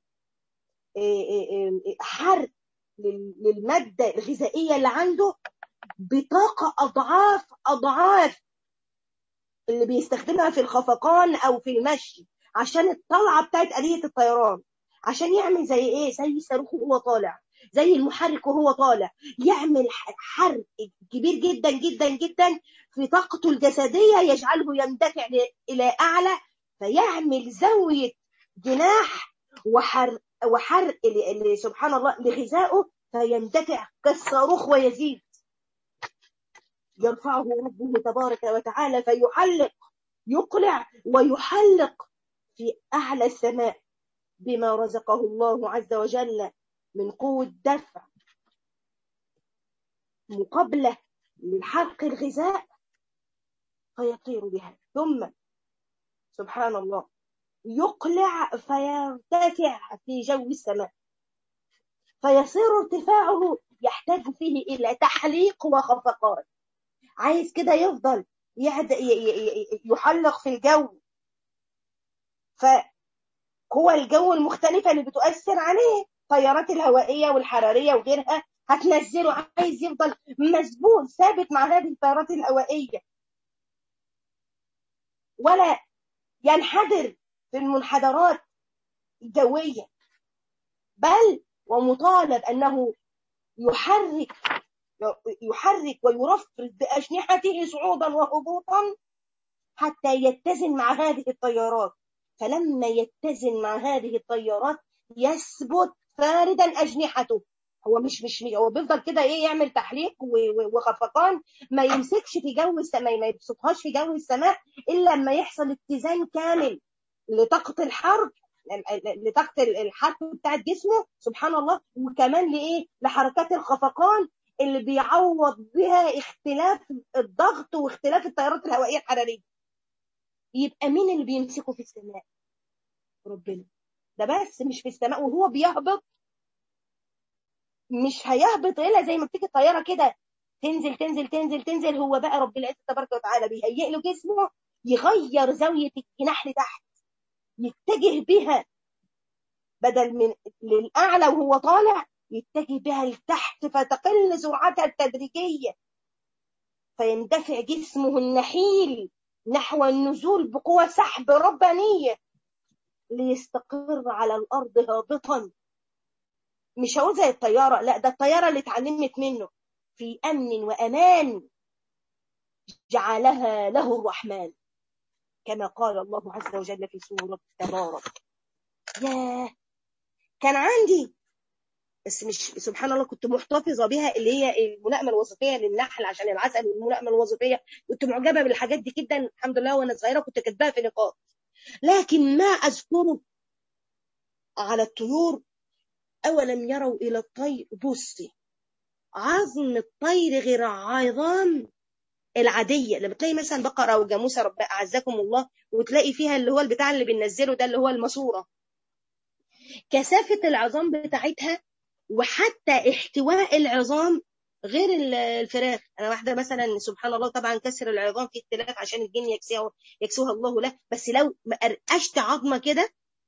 Speaker 1: حرق للمادة الغذائية اللي عنده بطاقة أضعاف أضعاف اللي بيستخدمها في الخفقان او في المشي عشان الطلعه بتاعت آلية الطيران عشان يعمل زي ايه زي الصاروخ وهو طالع زي المحرك وهو طالع يعمل حرق كبير جدا جدا جدا في طاقته الجسديه يجعله يندفع الى اعلى فيعمل زاويه جناح وحرق وحرق اللي سبحان الله لغذائه فيندفع كالصاروخ ويزيد يرفعه ربه تبارك وتعالى فيحلق يقلع ويحلق في أعلى السماء بما رزقه الله عز وجل من قوة دفع مقابلة للحرق الغذاء فيطير بها ثم سبحان الله يقلع فيرتفع في جو السماء فيصير ارتفاعه يحتاج فيه إلى تحليق وخفقان عايز كده يفضل يحلق في الجو فقوى الجو المختلفة اللي بتؤثر عليه التيارات الهوائية والحرارية وغيرها هتنزله عايز يفضل مسبوق ثابت مع هذه التيارات الهوائية ولا ينحدر في المنحدرات الجوية بل ومطالب أنه يحرك يحرك ويرفرد بأجنحته صعودا وهبوطا حتى يتزن مع هذه التيارات فلما يتزن مع هذه التيارات يثبت فاردا أجنحته هو مش مش هو بيفضل كده ايه يعمل تحليق وخفقان ما يمسكش في جو السماء ما يبسطهاش في جو السماء الا لما يحصل اتزان كامل لطاقه الحرب لطاقه الحرب بتاعت جسمه سبحان الله وكمان لايه لحركات الخفقان اللي بيعوض بها اختلاف الضغط واختلاف التيارات الهوائيه الحراريه يبقى مين اللي بيمسكه في السماء ربنا ده بس مش في السماء وهو بيهبط مش هيهبط الا زي ما بتيجي الطياره كده تنزل تنزل تنزل تنزل هو بقى رب العزه تبارك وتعالى بيهيئ له جسمه يغير زاويه الجناح لتحت يتجه بها بدل من للاعلى وهو طالع يتجه بها لتحت فتقل سرعتها التدريجيه فيندفع جسمه النحيل نحو النزول بقوة سحب ربانية ليستقر على الأرض هابطا مش هقول زي الطيارة لا ده الطيارة اللي اتعلمت منه في أمن وأمان جعلها له الرحمن كما قال الله عز وجل في سورة تبارك ياه كان عندي بس مش سبحان الله كنت محتفظة بها اللي هي الملائمة الوظيفية للنحل عشان العسل والملائمة الوظيفية كنت معجبة بالحاجات دي جدا الحمد لله وأنا صغيرة كنت كاتباها في نقاط لكن ما أذكره على الطيور أولم يروا إلى الطير بصي عظم الطير غير عظام العادية لما تلاقي مثلا بقرة أو جاموسة رب أعزكم الله وتلاقي فيها اللي هو البتاع اللي بننزله ده اللي هو الماسورة كثافة العظام بتاعتها وحتى احتواء العظام غير الفراخ انا واحده مثلا سبحان الله طبعا كسر العظام في اختلاف عشان الجن يكسوها يكسوها الله له بس لو قرقشت عظمه كده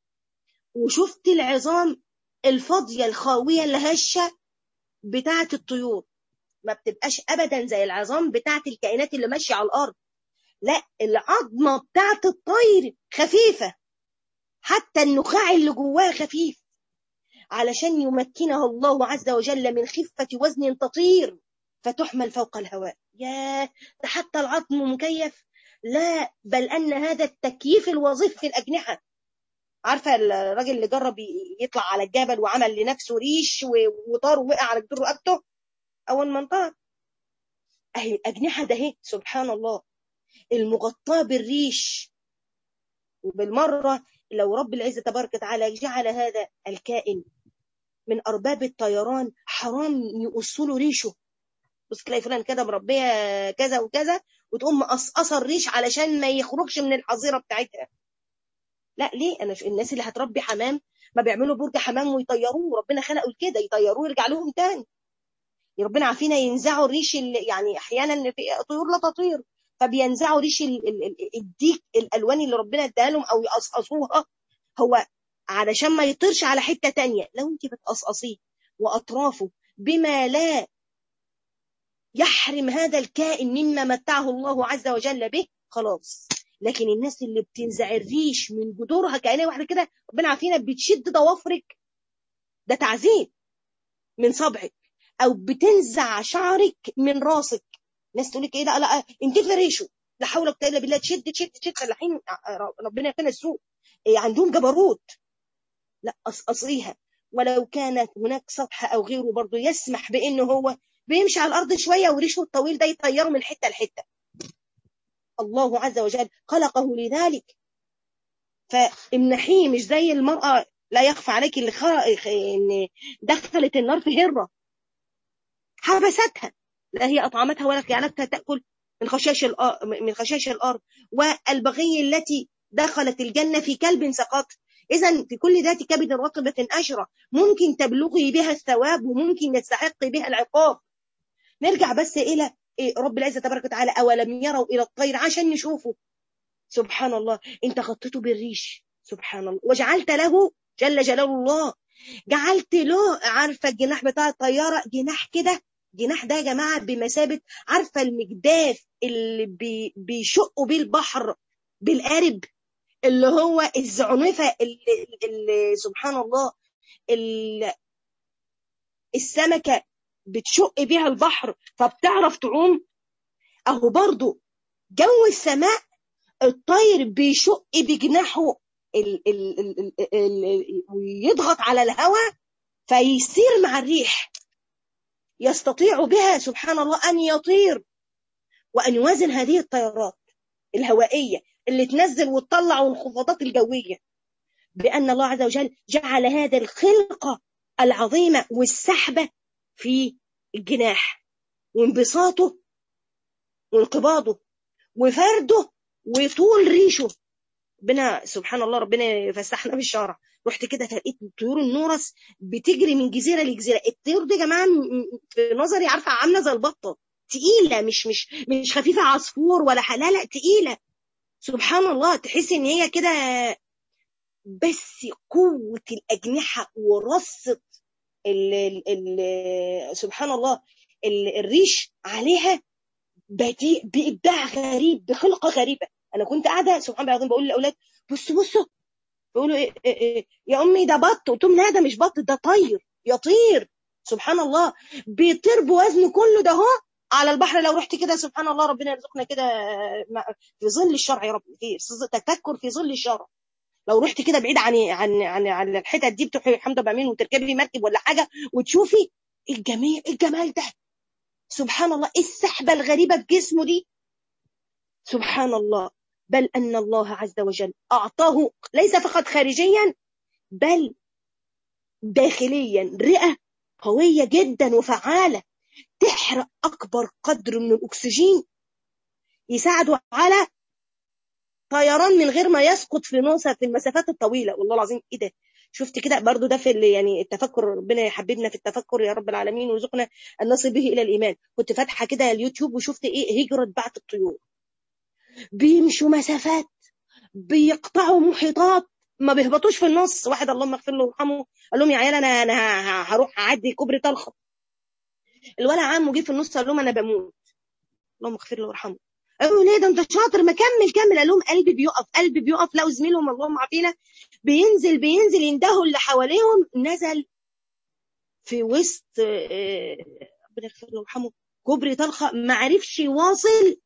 Speaker 1: وشفت العظام الفاضيه الخاويه الهشه بتاعه الطيور ما بتبقاش ابدا زي العظام بتاعه الكائنات اللي ماشيه على الارض لا العظمه بتاعه الطير خفيفه حتى النخاع اللي جواه خفيف علشان يمكنها الله عز وجل من خفة وزن تطير فتحمل فوق الهواء يا ده حتى العظم مكيف لا بل أن هذا التكييف الوظيفي في الأجنحة عارفة الراجل اللي جرب يطلع على الجبل وعمل لنفسه ريش وطار ووقع على جدور رقبته أول ما انطار أهي الأجنحة ده هي سبحان الله المغطاة بالريش وبالمرة لو رب العزة تبارك وتعالى جعل هذا الكائن من أرباب الطيران حرام يقصوا له ريشه بس تلاقي فلان كده مربيه كذا وكذا وتقوم مقصقصه الريش علشان ما يخرجش من الحظيره بتاعتها لا ليه انا الناس اللي هتربي حمام ما بيعملوا برج حمام ويطيروه ربنا خلقه كده يطيروه ويرجع لهم تاني ربنا عافينا ينزعوا الريش يعني احيانا في طيور لا تطير فبينزعوا ريش الديك الالوان اللي ربنا اداها لهم او يقصقصوها هو علشان ما يطيرش على حته تانية لو انت بتقصقصيه واطرافه بما لا يحرم هذا الكائن مما متعه الله عز وجل به خلاص لكن الناس اللي بتنزع الريش من جذورها كأنها واحده كده ربنا عافينا بتشد ضوافرك ده تعذيب من صبعك او بتنزع شعرك من راسك ناس تقول لك ايه لا لا انت ريشه لا حول ولا قوه الا بالله تشد تشد تشد فلاحين ربنا يقينا السوء إيه عندهم جبروت لا قصقصيها ولو كانت هناك سطح او غيره برضه يسمح بانه هو بيمشي على الارض شويه وريشه الطويل ده يطيره من حته لحته الله عز وجل خلقه لذلك فامنحيه مش زي المراه لا يخفى عليك اللي خلق ان دخلت النار في هره حبستها لا هي اطعمتها ولا جعلتها تاكل من خشاش الارض من خشاش الارض والبغي التي دخلت الجنه في كلب سقط إذا في كل ذات كبد رطبة أشرة ممكن تبلغي بها الثواب وممكن يستحق بها العقاب نرجع بس إلى رب العزة تبارك وتعالى أولم يروا إلى الطير عشان نشوفه سبحان الله انت غطيته بالريش سبحان الله وجعلت له جل جلال الله جعلت له عارفة الجناح بتاع الطيارة جناح كده جناح ده يا جماعة بمثابة عارفة المجداف اللي بي بيشقوا بيه البحر بالقارب اللي هو الزعنفة اللي, اللي سبحان الله اللي السمكة بتشق بيها البحر فبتعرف تعوم اهو برضو جو السماء الطير بيشق بجناحه ال ال ال ال ال ويضغط على الهواء فيسير مع الريح يستطيع بها سبحان الله أن يطير وأن يوازن هذه الطيارات الهوائية اللي تنزل وتطلع والانخفاضات الجوية بأن الله عز وجل جعل هذا الخلقة العظيمة والسحبة في الجناح وانبساطه وانقباضه وفرده وطول ريشه ربنا سبحان الله ربنا يفسحنا في الشارع رحت كده فلقيت طيور النورس بتجري من جزيره لجزيره الطيور دي يا جماعه في نظري عارفه عامله زي البطه تقيله مش مش مش خفيفه عصفور ولا حلاله تقيله سبحان الله تحس ان هي كده بس قوه الاجنحه ورصه ال ال ال سبحان الله ال الريش عليها بديع بابداع غريب بخلقه غريبه انا كنت قاعده سبحان الله العظيم بقول للاولاد بصوا بصوا بيقولوا إيه إيه إيه يا امي ده بط قلت لهم لا ده مش بط ده طير يطير سبحان الله بيطير بوزنه كله ده اهو على البحر لو رحت كده سبحان الله ربنا يرزقنا كده في ظل الشرع يا رب في تفكر في ظل الشرع لو رحت كده بعيد عن عن عن, عن الحتت دي بتروحي حمد بامين وتركبي مركب ولا حاجه وتشوفي الجميع الجمال ده سبحان الله السحبه الغريبه في جسمه دي سبحان الله بل أن الله عز وجل أعطاه ليس فقط خارجيا بل داخليا رئة قوية جدا وفعالة تحرق أكبر قدر من الأكسجين يساعده على طيران من غير ما يسقط في نوسة في المسافات الطويلة والله العظيم إيه ده شفت كده برضو ده في يعني التفكر ربنا يحببنا في التفكر يا رب العالمين ويرزقنا أن نصل به إلى الإيمان كنت فاتحة كده اليوتيوب وشفت إيه هجرة بعث الطيور بيمشوا مسافات بيقطعوا محيطات ما بيهبطوش في النص واحد اللهم اغفر له وارحمه قال لهم يا عيال انا انا هروح اعدي كوبري طلخه الولد عمه جه في النص قال لهم انا بموت اللهم اغفر له وارحمه قالوا ليه ده انت شاطر ما كمل كمل قال لهم قلبي بيقف قلبي بيقف لقوا زميلهم اللهم عافينا بينزل بينزل يندهوا اللي حواليهم نزل في وسط ربنا يغفر له ويرحمه كوبري طلخه ما عرفش يواصل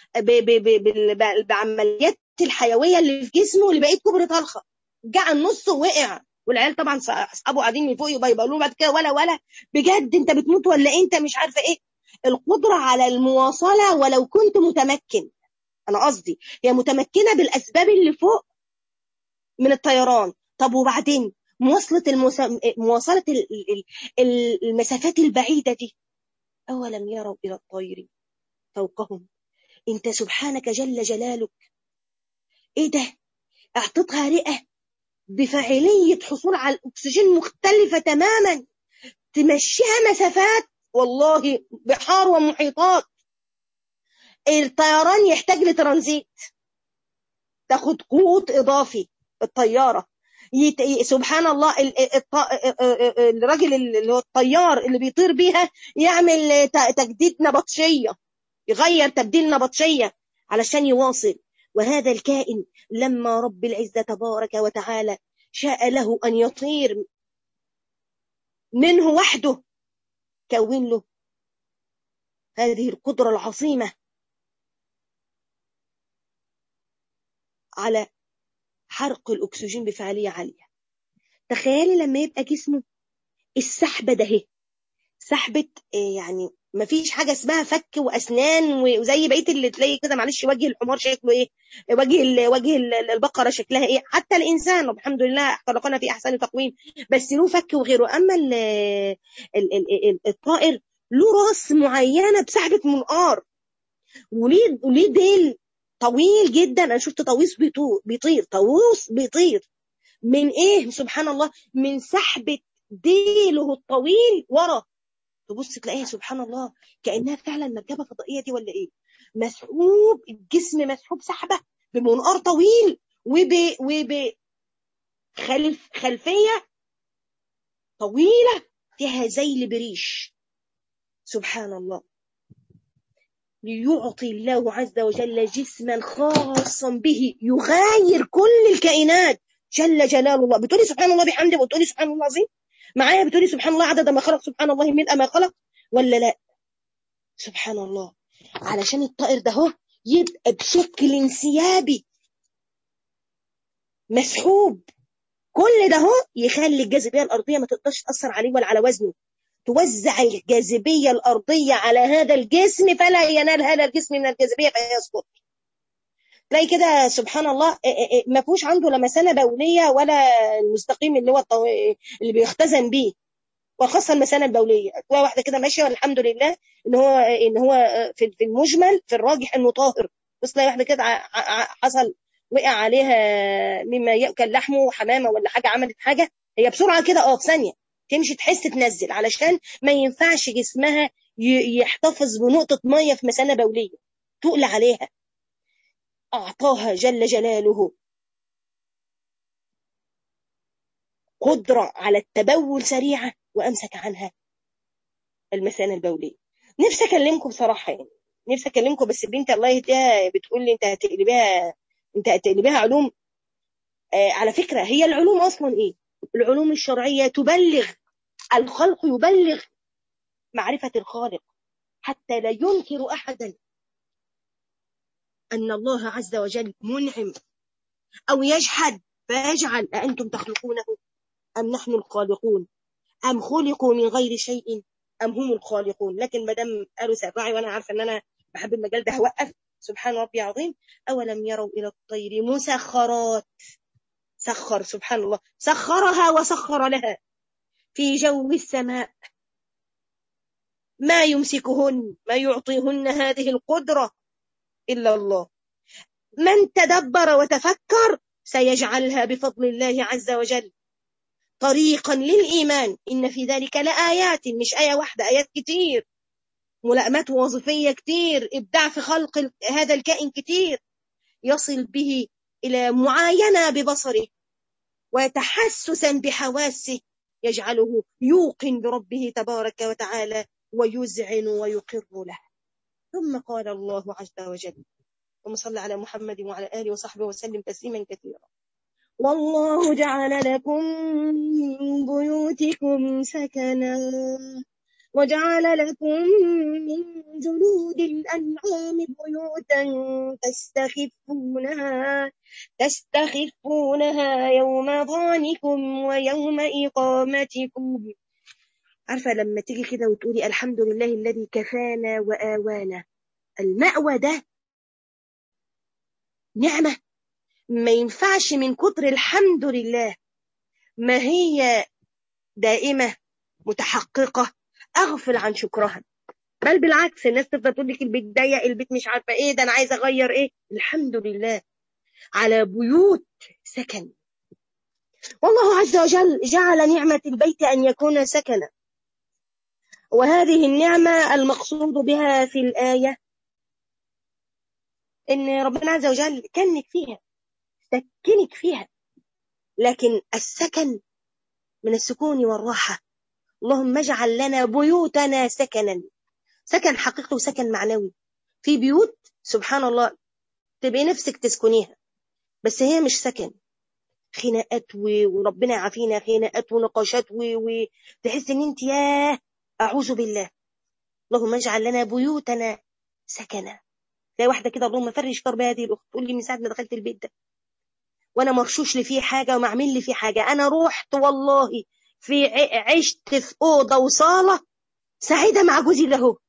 Speaker 1: بعمليات الحيويه اللي في جسمه لبقيه كوبري طلخه جه النص ووقع والعيال طبعا اصحابه قاعدين من فوق يبقى يقولوا بعد كده ولا ولا بجد انت بتموت ولا انت مش عارفه ايه القدره على المواصله ولو كنت متمكن انا قصدي هي متمكنه بالاسباب اللي فوق من الطيران طب وبعدين مواصله المسا... مواصله المسافات البعيده دي اولم يروا الى الطير فوقهم انت سبحانك جل جلالك ايه ده اعطتها رئه بفاعليه حصول على الاكسجين مختلفه تماما تمشيها مسافات والله بحار ومحيطات الطيران يحتاج لترانزيت تاخد قوت اضافي الطياره يت... سبحان الله ال... الط... الراجل اللي هو الطيار اللي بيطير بيها يعمل تجديد نبطشيه يغير تبديل نبطشيه علشان يواصل وهذا الكائن لما رب العزة تبارك وتعالى شاء له أن يطير منه وحده كون له هذه القدرة العظيمة على حرق الأكسجين بفعالية عالية تخيلي لما يبقى جسمه السحبة ده هي سحبة يعني ما فيش حاجه اسمها فك واسنان وزي بقيه اللي تلاقي كده معلش وجه الحمار شكله ايه وجه وجه البقره شكلها ايه حتى الانسان والحمد لله خلقنا في احسن تقويم بس له فك وغيره اما ال ال ال الطائر له راس معينه بسحبه منقار وليه وليه ديل طويل جدا انا شفت طاووس بيطير طاووس بيطير من ايه سبحان الله من سحبه ديله الطويل ورا تبص تلاقيها سبحان الله كانها فعلا مركبه فضائيه دي ولا ايه مسحوب الجسم مسحوب سحبه بمنقار طويل وب وب خلف خلفيه طويله فيها زي البريش سبحان الله ليعطي الله عز وجل جسما خاصا به يغاير كل الكائنات جل جلال الله بتقولي سبحان الله بحمده وتقولي سبحان الله العظيم معايا بتقولي سبحان الله عدد ما خلق سبحان الله ملء ما خلق ولا لا سبحان الله علشان الطائر ده هو يبقى بشكل انسيابي مسحوب كل ده هو يخلي الجاذبيه الارضيه ما تقدرش تاثر عليه ولا على وزنه توزع الجاذبيه الارضيه على هذا الجسم فلا ينال هذا الجسم من الجاذبيه فيسقط تلاقي كده سبحان الله ما فيهوش عنده لا مساله بوليه ولا المستقيم اللي هو الطو... اللي بيختزن بيه وخاصه المثانه البوليه تلاقي واحده كده ماشيه والحمد لله ان هو ان هو في في المجمل في الراجح انه طاهر بس تلاقي واحده كده حصل وقع عليها مما ياكل لحمه حمامه ولا حاجه عملت حاجه هي بسرعه كده اه في ثانيه تمشي تحس تنزل علشان ما ينفعش جسمها يحتفظ بنقطه ميه في مثانه بوليه تقل عليها اعطاها جل جلاله قدره على التبول سريعه وامسك عنها المثانه البوليه نفسي اكلمكم بصراحه يعني نفسي اكلمكم بس البنت الله يهديها بتقول لي انت هتقلبيها انت هتقلبيها علوم آه على فكره هي العلوم اصلا ايه العلوم الشرعيه تبلغ الخلق يبلغ معرفه الخالق حتى لا ينكر احدا ان الله عز وجل منعم او يجحد فيجعل أأنتم تخلقونه أم نحن الخالقون أم خلقوا من غير شيء أم هم الخالقون لكن ما دام قالوا سبعي وأنا عارفة أن أنا بحب المجال ده هوقف سبحان ربي عظيم أولم يروا إلى الطير مسخرات سخر سبحان الله سخرها وسخر لها في جو السماء ما يمسكهن ما يعطيهن هذه القدرة إلا الله من تدبر وتفكر سيجعلها بفضل الله عز وجل طريقا للإيمان إن في ذلك لآيات مش آية واحدة آيات كتير ملائمات وظيفية كتير إبداع في خلق هذا الكائن كتير يصل به إلى معاينة ببصره وتحسسا بحواسه يجعله يوقن بربه تبارك وتعالى ويذعن ويقر له ثم قال الله عز وجل اللهم صل على محمد وعلى آله وصحبه وسلم تسليما كثيرا والله جعل لكم من بيوتكم سكنا وجعل لكم من جلود الأنعام بيوتا تستخفونها تستخفونها يوم ظانكم ويوم إقامتكم عارفة لما تيجي كده وتقولي الحمد لله الذي كفانا وآوانا المأوى ده نعمة ما ينفعش من كتر الحمد لله ما هي دائمة متحققة أغفل عن شكرها بل بالعكس الناس تفضل تقول لك البيت ضيق البيت مش عارفة إيه ده أنا عايزة أغير إيه الحمد لله على بيوت سكن والله عز وجل جعل نعمة البيت أن يكون سكنا وهذه النعمة المقصود بها في الآية إن ربنا عز وجل كنك فيها سكنك فيها لكن السكن من السكون والراحة اللهم اجعل لنا بيوتنا سكنا سكن حقيقي وسكن معنوي في بيوت سبحان الله تبقي نفسك تسكنيها بس هي مش سكن خناقات وربنا يعافينا خناقات ونقاشات وتحس ان انت ياه اعوذ بالله اللهم اجعل لنا بيوتنا سكنا تلاقي واحده كده اللهم فرج كرب هذه الاخت تقول لي من ساعه ما دخلت البيت ده وانا مرشوش لي فيه حاجه وما عامل لي فيه حاجه انا رحت والله في عشت في اوضه وصاله سعيده مع جوزي له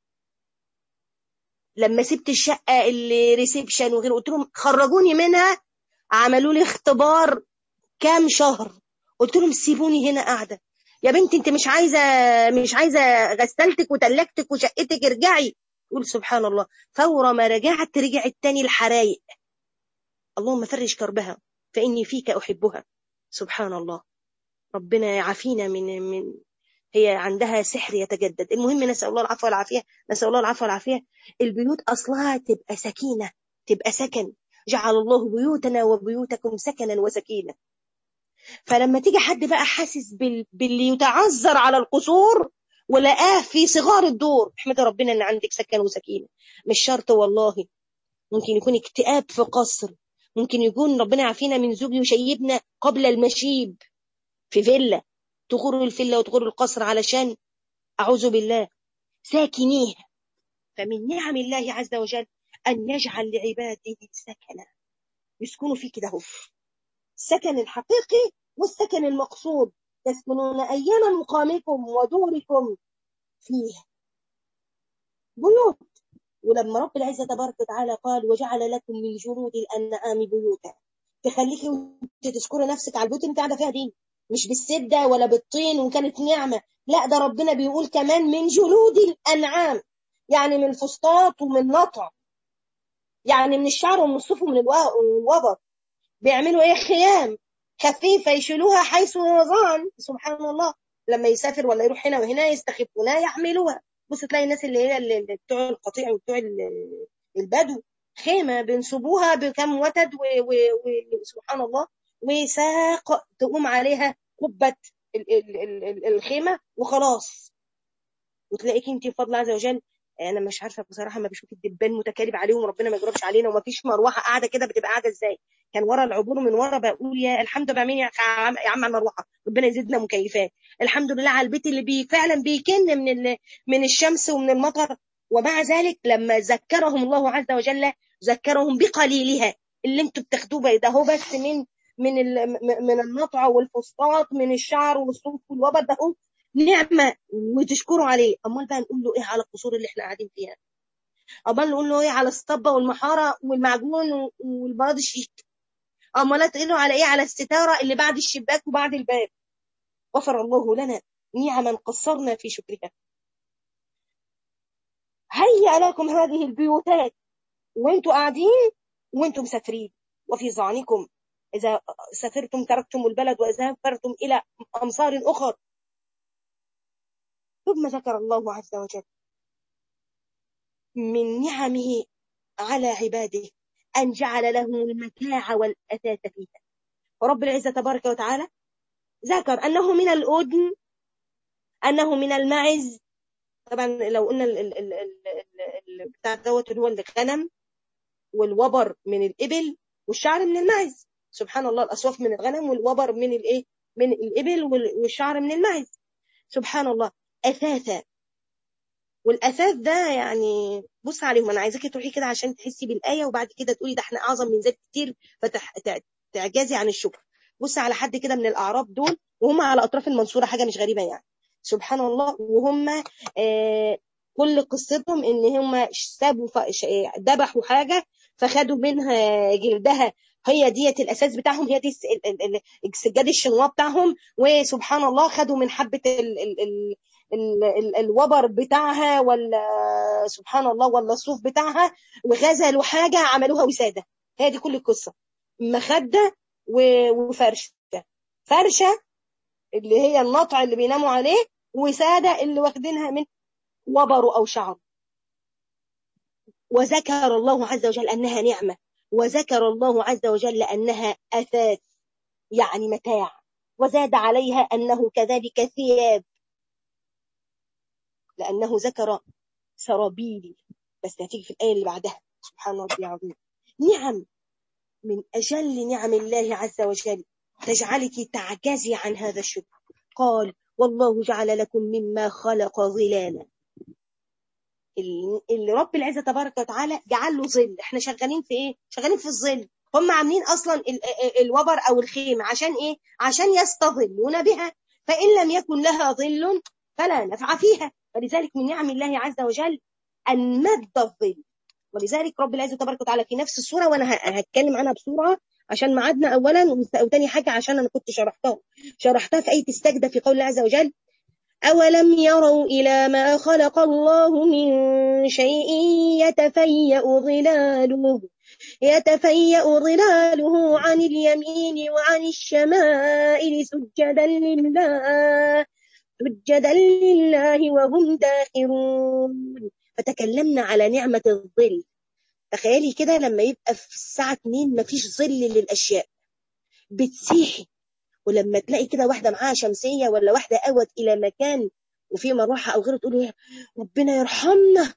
Speaker 1: لما سبت الشقه اللي ريسبشن وغيره قلت لهم خرجوني منها عملوا لي اختبار كام شهر قلت لهم سيبوني هنا قاعده يا بنتي انت مش عايزه مش عايزه غسلتك وتلكتك وشقتك ارجعي قول سبحان الله فور ما رجعت رجعت تاني الحرايق اللهم فرج كربها فإني فيك أحبها سبحان الله ربنا يعافينا من من هي عندها سحر يتجدد المهم نسأل الله العفو والعافية نسأل الله العفو والعافية البيوت أصلها تبقى سكينة تبقى سكن جعل الله بيوتنا وبيوتكم سكنا وسكينة فلما تيجي حد بقى حاسس بال... باللي يتعذر على القصور ولقاه في صغار الدور احمد ربنا ان عندك سكن وسكينة مش شرط والله ممكن يكون اكتئاب في قصر ممكن يكون ربنا يعافينا من زوج يشيبنا قبل المشيب في فيلا تغور الفيلا وتغور القصر علشان أعوذ بالله ساكنيه فمن نعم الله عز وجل أن يجعل لعباده سكنا يسكنوا فيه كده هو السكن الحقيقي والسكن المقصود تسكنون أيام مقامكم ودوركم فيه بيوت ولما رب العزة تبارك وتعالى قال وجعل لكم من جلود الأنعام بيوتا تخليكي تذكري نفسك على البيوت اللي انت قاعده فيها دي مش بالسده ولا بالطين وكانت نعمه لا ده ربنا بيقول كمان من جلود الانعام يعني من الفسطاط ومن نطع يعني من الشعر ومن الصوف ومن الوبر بيعملوا ايه خيام خفيفه يشيلوها حيث ظن سبحان الله لما يسافر ولا يروح هنا وهنا يستخفونها يحملوها بص تلاقي الناس اللي هي اللي بتوع القطيع وبتوع البدو خيمه بينصبوها بكم وتد وسبحان الله وساق تقوم عليها قبه الخيمه وخلاص وتلاقيك انت بفضل عز وجل انا مش عارفه بصراحه ما بشوف الدبان متكالب عليهم ربنا ما يجربش علينا وما فيش مروحه قاعده كده بتبقى قاعده ازاي كان ورا العبور من ورا بقول يا الحمد لله مين يا عم على المروحه ربنا يزيدنا مكيفات الحمد لله على البيت اللي بي فعلا بيكن من من الشمس ومن المطر ومع ذلك لما ذكرهم الله عز وجل ذكرهم بقليلها اللي انتوا بتاخدوه ده هو بس من من من النطع والفسطاط من الشعر والصوف والوبر ده هو نعمه وتشكروا عليه امال بقى نقول له ايه على القصور اللي احنا قاعدين فيها امال نقول له ايه على الصبه والمحاره والمعجون والبراض الشيك امال تقول له على ايه على الستاره اللي بعد الشباك وبعد الباب غفر الله لنا نعما قصرنا في شكرها هيا لكم هذه البيوتات وانتوا قاعدين وانتم مسافرين وفي ظعنكم إذا سافرتم تركتم البلد وإذا سافرتم إلى أمصار أخر ثم ذكر الله عز وجل من نعمه على عباده أن جعل لهم المتاع والأثاث فيها ورب العزة تبارك وتعالى ذكر أنه من الأذن أنه من المعز طبعا لو قلنا بتاع دوت اللي هو الغنم والوبر من الإبل والشعر من المعز سبحان الله الأصواف من الغنم والوبر من الإيه من الإبل والشعر من المعز سبحان الله أثاثا والأثاث ده يعني بص عليهم أنا عايزاكي تروحي كده عشان تحسي بالآية وبعد كده تقولي ده احنا أعظم من ذلك كتير فتعجزي عن الشكر بص على حد كده من الأعراب دول وهم على أطراف المنصورة حاجة مش غريبة يعني سبحان الله وهم آه كل قصتهم ان هم سابوا ذبحوا حاجه فخدوا منها جلدها هي ديت الاساس بتاعهم هي دي السجاد الشنوا بتاعهم وسبحان الله خدوا من حبه ال ال ال ال ال الوبر بتاعها ولا سبحان الله ولا الصوف بتاعها وغزلوا حاجه عملوها وساده هي دي كل القصه مخده وفرشه فرشه اللي هي النطع اللي بيناموا عليه وساده اللي واخدينها من وبر او شعر وذكر الله عز وجل انها نعمه وذكر الله عز وجل أنها أثاث يعني متاع وزاد عليها أنه كذلك ثياب لأنه ذكر سرابيل بس هتيجي في الآية اللي بعدها سبحان الله العظيم نعم من أجل نعم الله عز وجل تجعلك تعجزي عن هذا الشكر قال والله جعل لكم مما خلق ظلالا اللي رب العزه تبارك وتعالى جعل له ظل احنا شغالين في ايه شغالين في الظل هم عاملين اصلا الوبر او الخيمه عشان ايه عشان يستظلون بها فان لم يكن لها ظل فلا نفع فيها فلذلك من نعم الله عز وجل ان مد الظل ولذلك رب العزه تبارك وتعالى في نفس السوره وانا هتكلم عنها بسرعه عشان ميعادنا اولا وتاني حاجه عشان انا كنت شرحتها شرحتها في ايه السجده في قول الله عز وجل أولم يروا إلى ما خلق الله من شيء يتفيأ ظلاله يتفيأ ظلاله عن اليمين وعن الشمائل سجدا لله سجدا لله وهم داخرون فتكلمنا على نعمة الظل تخيلي كده لما يبقى في الساعة 2 مفيش ظل للأشياء بتسيحي ولما تلاقي كده واحدة معاها شمسية ولا واحدة أوت إلى مكان وفي مروحة أو غيره تقول ايه ربنا يرحمنا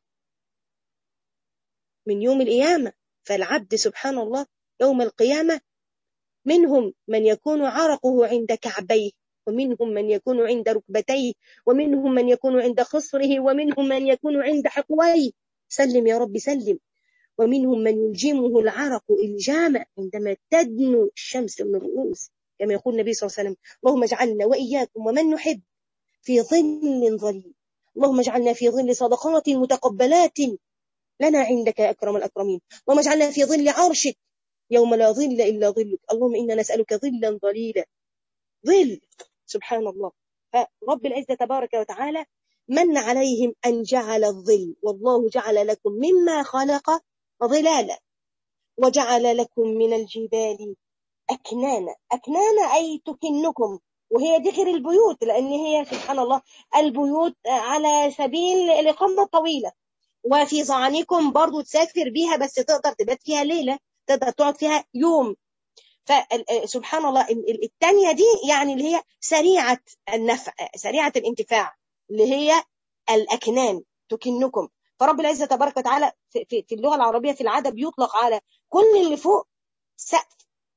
Speaker 1: من يوم القيامة فالعبد سبحان الله يوم القيامة منهم من يكون عرقه عند كعبيه ومنهم من يكون عند ركبتيه ومنهم من يكون عند خصره ومنهم من يكون عند حقويه سلم يا رب سلم ومنهم من يلجمه العرق الجامع عندما تدنو الشمس من الرؤوس كما يقول النبي صلى الله عليه وسلم اللهم اجعلنا وإياكم ومن نحب في ظل ظليل اللهم اجعلنا في ظل صدقات متقبلات لنا عندك يا أكرم الأكرمين اللهم اجعلنا في ظل عرشك يوم لا ظل إلا ظلك اللهم إنا نسألك ظلا ظليلا ظل سبحان الله فرب العزة تبارك وتعالى من عليهم أن جعل الظل والله جعل لكم مما خلق ظلالا وجعل لكم من الجبال أكنانا أكنانا أي تكنكم وهي دي غير البيوت لأن هي سبحان الله البيوت على سبيل الإقامة الطويلة وفي ظعنكم برضو تسافر بيها بس تقدر تبات فيها ليلة تقدر تقعد فيها يوم فسبحان الله الثانية دي يعني اللي هي سريعة النفع سريعة الانتفاع اللي هي الأكنان تكنكم فرب العزة تبارك وتعالى في, في, في اللغة العربية في العادة بيطلق على كل اللي فوق سقف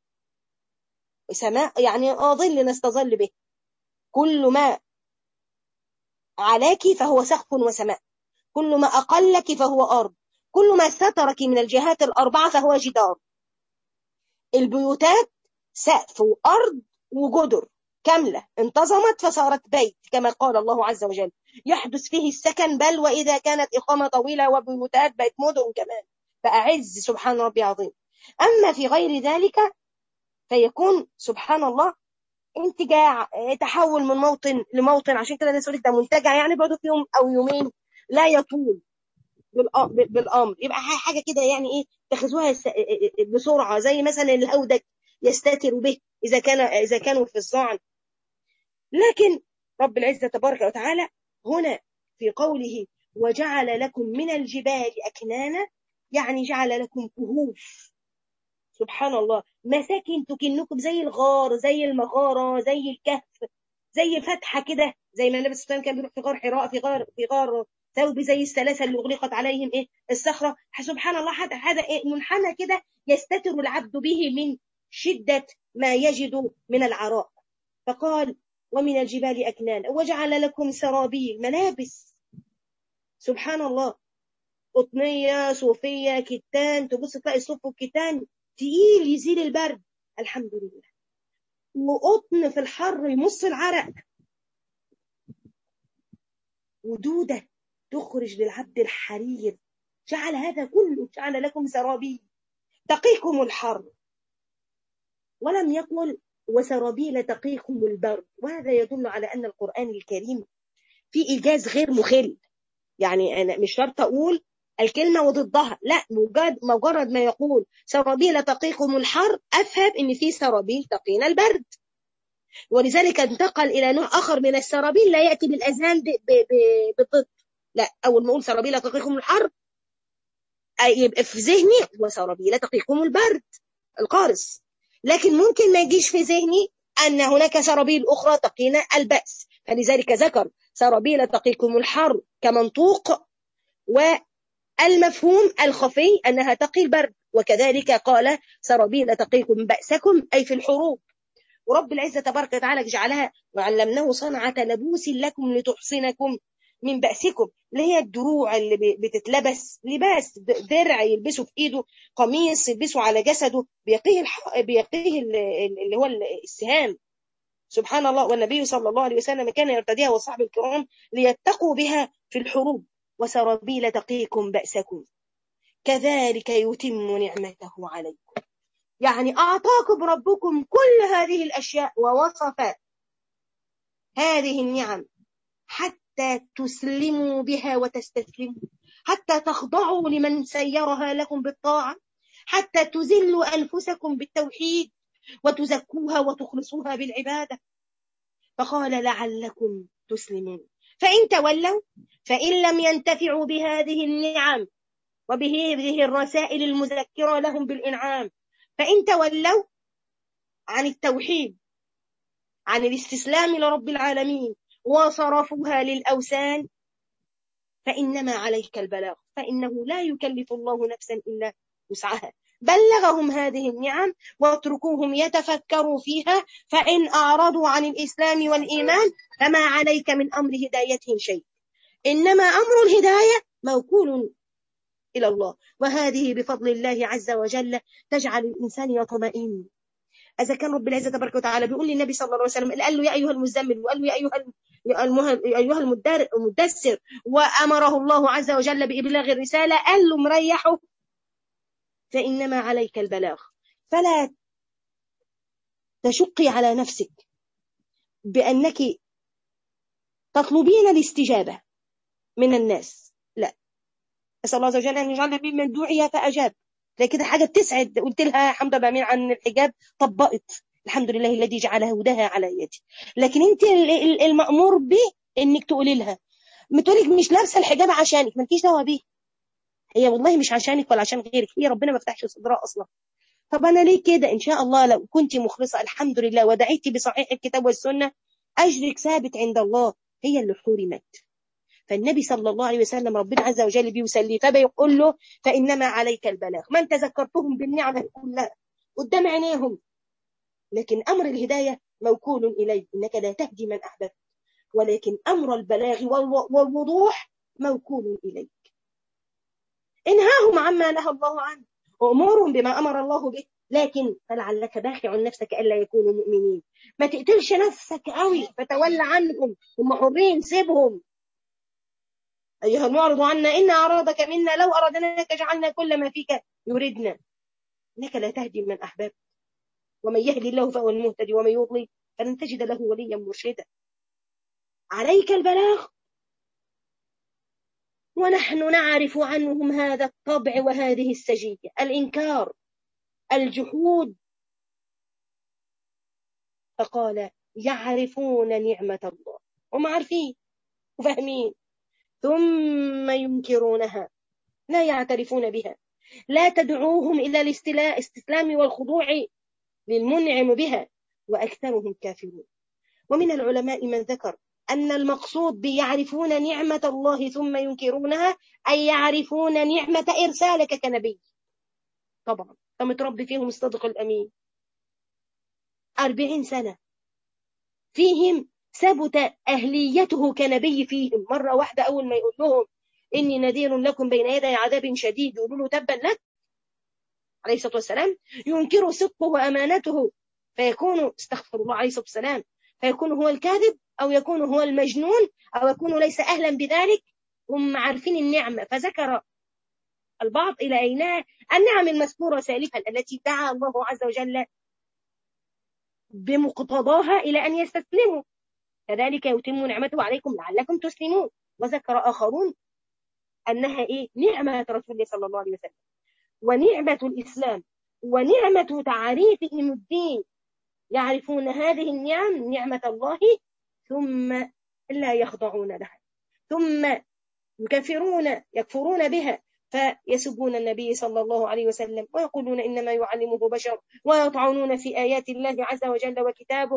Speaker 1: سماء يعني ظل نستظل به كل ما علاك فهو سقف وسماء كل ما أقلك فهو أرض كل ما سترك من الجهات الأربعة فهو جدار البيوتات سقف وأرض وجدر كاملة انتظمت فصارت بيت كما قال الله عز وجل يحدث فيه السكن بل وإذا كانت إقامة طويلة وبيوتات بيت مدن كمان فأعز سبحان ربي عظيم أما في غير ذلك فيكون سبحان الله انتجاع تحول من موطن لموطن عشان كده الناس ده منتجع يعني برضه في يوم أو يومين لا يطول بالامر يبقى حاجه كده يعني ايه تاخذوها بسرعه زي مثلا الهودج يستتر به اذا كان اذا كانوا في الظعن لكن رب العزه تبارك وتعالى هنا في قوله وجعل لكم من الجبال اكنانا يعني جعل لكم كهوف سبحان الله مساكن تكنكم زي الغار زي المغاره زي الكهف زي فتحه كده زي ما النبي صلى الله عليه وسلم كان بيروح في غار حراء في غار في غار ثوب زي الثلاثة اللي أغلقت عليهم إيه الصخرة سبحان الله هذا هذا إيه منحنى كده يستتر العبد به من شدة ما يجد من العراء فقال ومن الجبال أكنان وجعل لكم سرابيل ملابس سبحان الله قطنية صوفية كتان تبص تلاقي الصوف والكتان تقيل يزيل البرد الحمد لله وقطن في الحر يمص العرق ودودة تخرج للعبد الحرير جعل هذا كله جعل لكم سرابيل تقيكم الحر ولم يقل وسرابيل تقيكم البرد وهذا يدل على أن القرآن الكريم في إيجاز غير مخل يعني أنا مش شرط أقول الكلمة وضدها لا مجرد, مجرد ما يقول سرابيل تقيكم الحر أفهم إن في سرابيل تقينا البرد ولذلك انتقل إلى نوع آخر من السرابيل لا يأتي بالأذهان بالضد لا أول ما أقول سرابيل تقيكم الحر يبقى في ذهني وسرابيل تقيكم البرد القارس لكن ممكن ما يجيش في ذهني أن هناك سرابيل أخرى تقينا البأس فلذلك ذكر سرابيل تقيكم الحر كمنطوق والمفهوم الخفي أنها تقي البرد وكذلك قال سرابيل تقيكم بأسكم أي في الحروب ورب العزة تبارك وتعالى جعلها وعلمناه صنعة لبوس لكم لتحصنكم من بأسكم اللي هي الدروع اللي بتتلبس لباس درع يلبسه في ايده قميص يلبسه على جسده بيقيه الح... بيقيه اللي هو السهام سبحان الله والنبي صلى الله عليه وسلم كان يرتديها وصحبه الكرام ليتقوا بها في الحروب وسرابيل تقيكم بأسكم كذلك يتم نعمته عليكم يعني أعطاكم ربكم كل هذه الأشياء ووصف هذه النعم حتى حتى تسلموا بها وتستسلموا حتى تخضعوا لمن سيرها لكم بالطاعة حتى تزلوا أنفسكم بالتوحيد وتزكوها وتخلصوها بالعبادة فقال لعلكم تسلمون فإن تولوا فإن لم ينتفعوا بهذه النعم وبهذه الرسائل المذكرة لهم بالإنعام فإن تولوا عن التوحيد عن الاستسلام لرب العالمين وصرفوها للأوثان فإنما عليك البلاغ فإنه لا يكلف الله نفسا إلا وسعها بلغهم هذه النعم واتركوهم يتفكروا فيها فإن أعرضوا عن الإسلام والإيمان فما عليك من أمر هدايتهم شيء إنما أمر الهداية موكول إلى الله وهذه بفضل الله عز وجل تجعل الإنسان يطمئن إذا كان رب العزة تبارك وتعالى بيقول للنبي صلى الله عليه وسلم قال له يا أيها المزمل وقال له يا أيها يا أيها المدثر وأمره الله عز وجل بإبلاغ الرسالة قال له مريحه فإنما عليك البلاغ فلا تشقي على نفسك بأنك تطلبين الاستجابة من الناس لا أسأل الله عز وجل أن يجعلنا ممن دعي فأجاب زي كده حاجة بتسعد قلت لها حمد بأمين عن الحجاب طبقت الحمد لله الذي جعل هداها على يدي لكن انت المأمور به انك تقولي لها بتقولك مش لابسه الحجاب عشانك مالكيش دعوه بيه هي والله مش عشانك ولا عشان غيرك هي ربنا ما فتحش صدرها اصلا طب انا ليه كده ان شاء الله لو كنت مخلصه الحمد لله ودعيتي بصحيح الكتاب والسنه اجرك ثابت عند الله هي اللي حرمت فالنبي صلى الله عليه وسلم ربنا عز وجل بيسلي فبيقول له فانما عليك البلاغ من تذكرتهم بالنعمه كلها قدام عينيهم لكن امر الهدايه موكول اليك انك لا تهدي من احببت ولكن امر البلاغ والوضوح موكول اليك انهاهم عما نهى الله عنه وامورهم بما امر الله به لكن فلعلك باخع نفسك الا يكونوا مؤمنين ما تقتلش نفسك قوي فتولى عنهم هم حرين سيبهم ايها المعرض عنا ان اعراضك منا لو اردناك جعلنا كل ما فيك يريدنا انك لا تهدي من احببت ومن يهدي الله فهو المهتدي ومن يضلل فلن تجد له وليا مرشدا عليك البلاغ ونحن نعرف عنهم هذا الطبع وهذه السجية الإنكار الجحود فقال يعرفون نعمة الله هم عارفين وفاهمين ثم ينكرونها لا يعترفون بها لا تدعوهم إلى الاستسلام والخضوع للمنعم بها وأكثرهم كافرون ومن العلماء من ذكر أن المقصود بيعرفون نعمة الله ثم ينكرونها أي يعرفون نعمة إرسالك كنبي طبعا فمتربي فيهم الصدق الأمين أربعين سنة فيهم ثبت أهليته كنبي فيهم مرة واحدة أول ما يقول لهم إني نذير لكم بين يدي عذاب شديد يقولوا له تبا لك عليه الصلاة والسلام ينكر صدقه وأمانته فيكون استغفر الله عليه الصلاة والسلام فيكون هو الكاذب أو يكون هو المجنون أو يكون ليس أهلا بذلك هم عارفين النعمة فذكر البعض إلى أين النعم المذكورة سالفا التي دعا الله عز وجل بمقتضاها إلى أن يستسلموا كذلك يتم نعمته عليكم لعلكم تسلمون وذكر آخرون أنها إيه نعمة رسول الله صلى الله عليه وسلم ونعمة الإسلام ونعمة تعريفهم الدين يعرفون هذه النعم نعمة الله ثم لا يخضعون لها ثم يكفرون يكفرون بها فيسبون النبي صلى الله عليه وسلم ويقولون إنما يعلمه بشر ويطعنون في آيات الله عز وجل وكتابه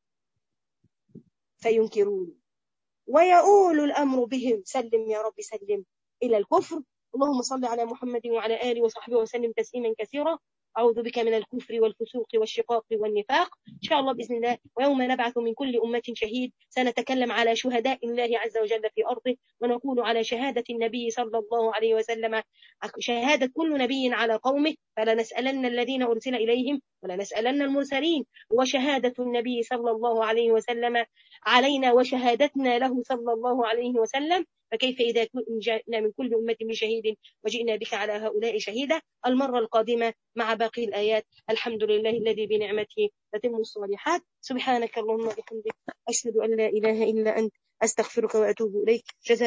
Speaker 1: فينكرون ويؤول الأمر بهم سلم يا رب سلم إلى الكفر اللهم صل على محمد وعلى آله وصحبه وسلم تسليما كثيرا أعوذ بك من الكفر والفسوق والشقاق والنفاق إن شاء الله بإذن الله ويوم نبعث من كل أمة شهيد سنتكلم على شهداء الله عز وجل في أرضه ونقول على شهادة النبي صلى الله عليه وسلم شهادة كل نبي على قومه فلنسألن الذين أرسل إليهم ولنسألن المرسلين وشهادة النبي صلى الله عليه وسلم علينا وشهادتنا له صلى الله عليه وسلم فكيف إذا جئنا من كل أمة بشهيد وجئنا بك على هؤلاء شهيدا المرة القادمة مع باقي الآيات الحمد لله الذي بنعمته تتم الصالحات سبحانك اللهم وبحمدك أشهد أن لا إله إلا أنت أستغفرك وأتوب إليك جزاك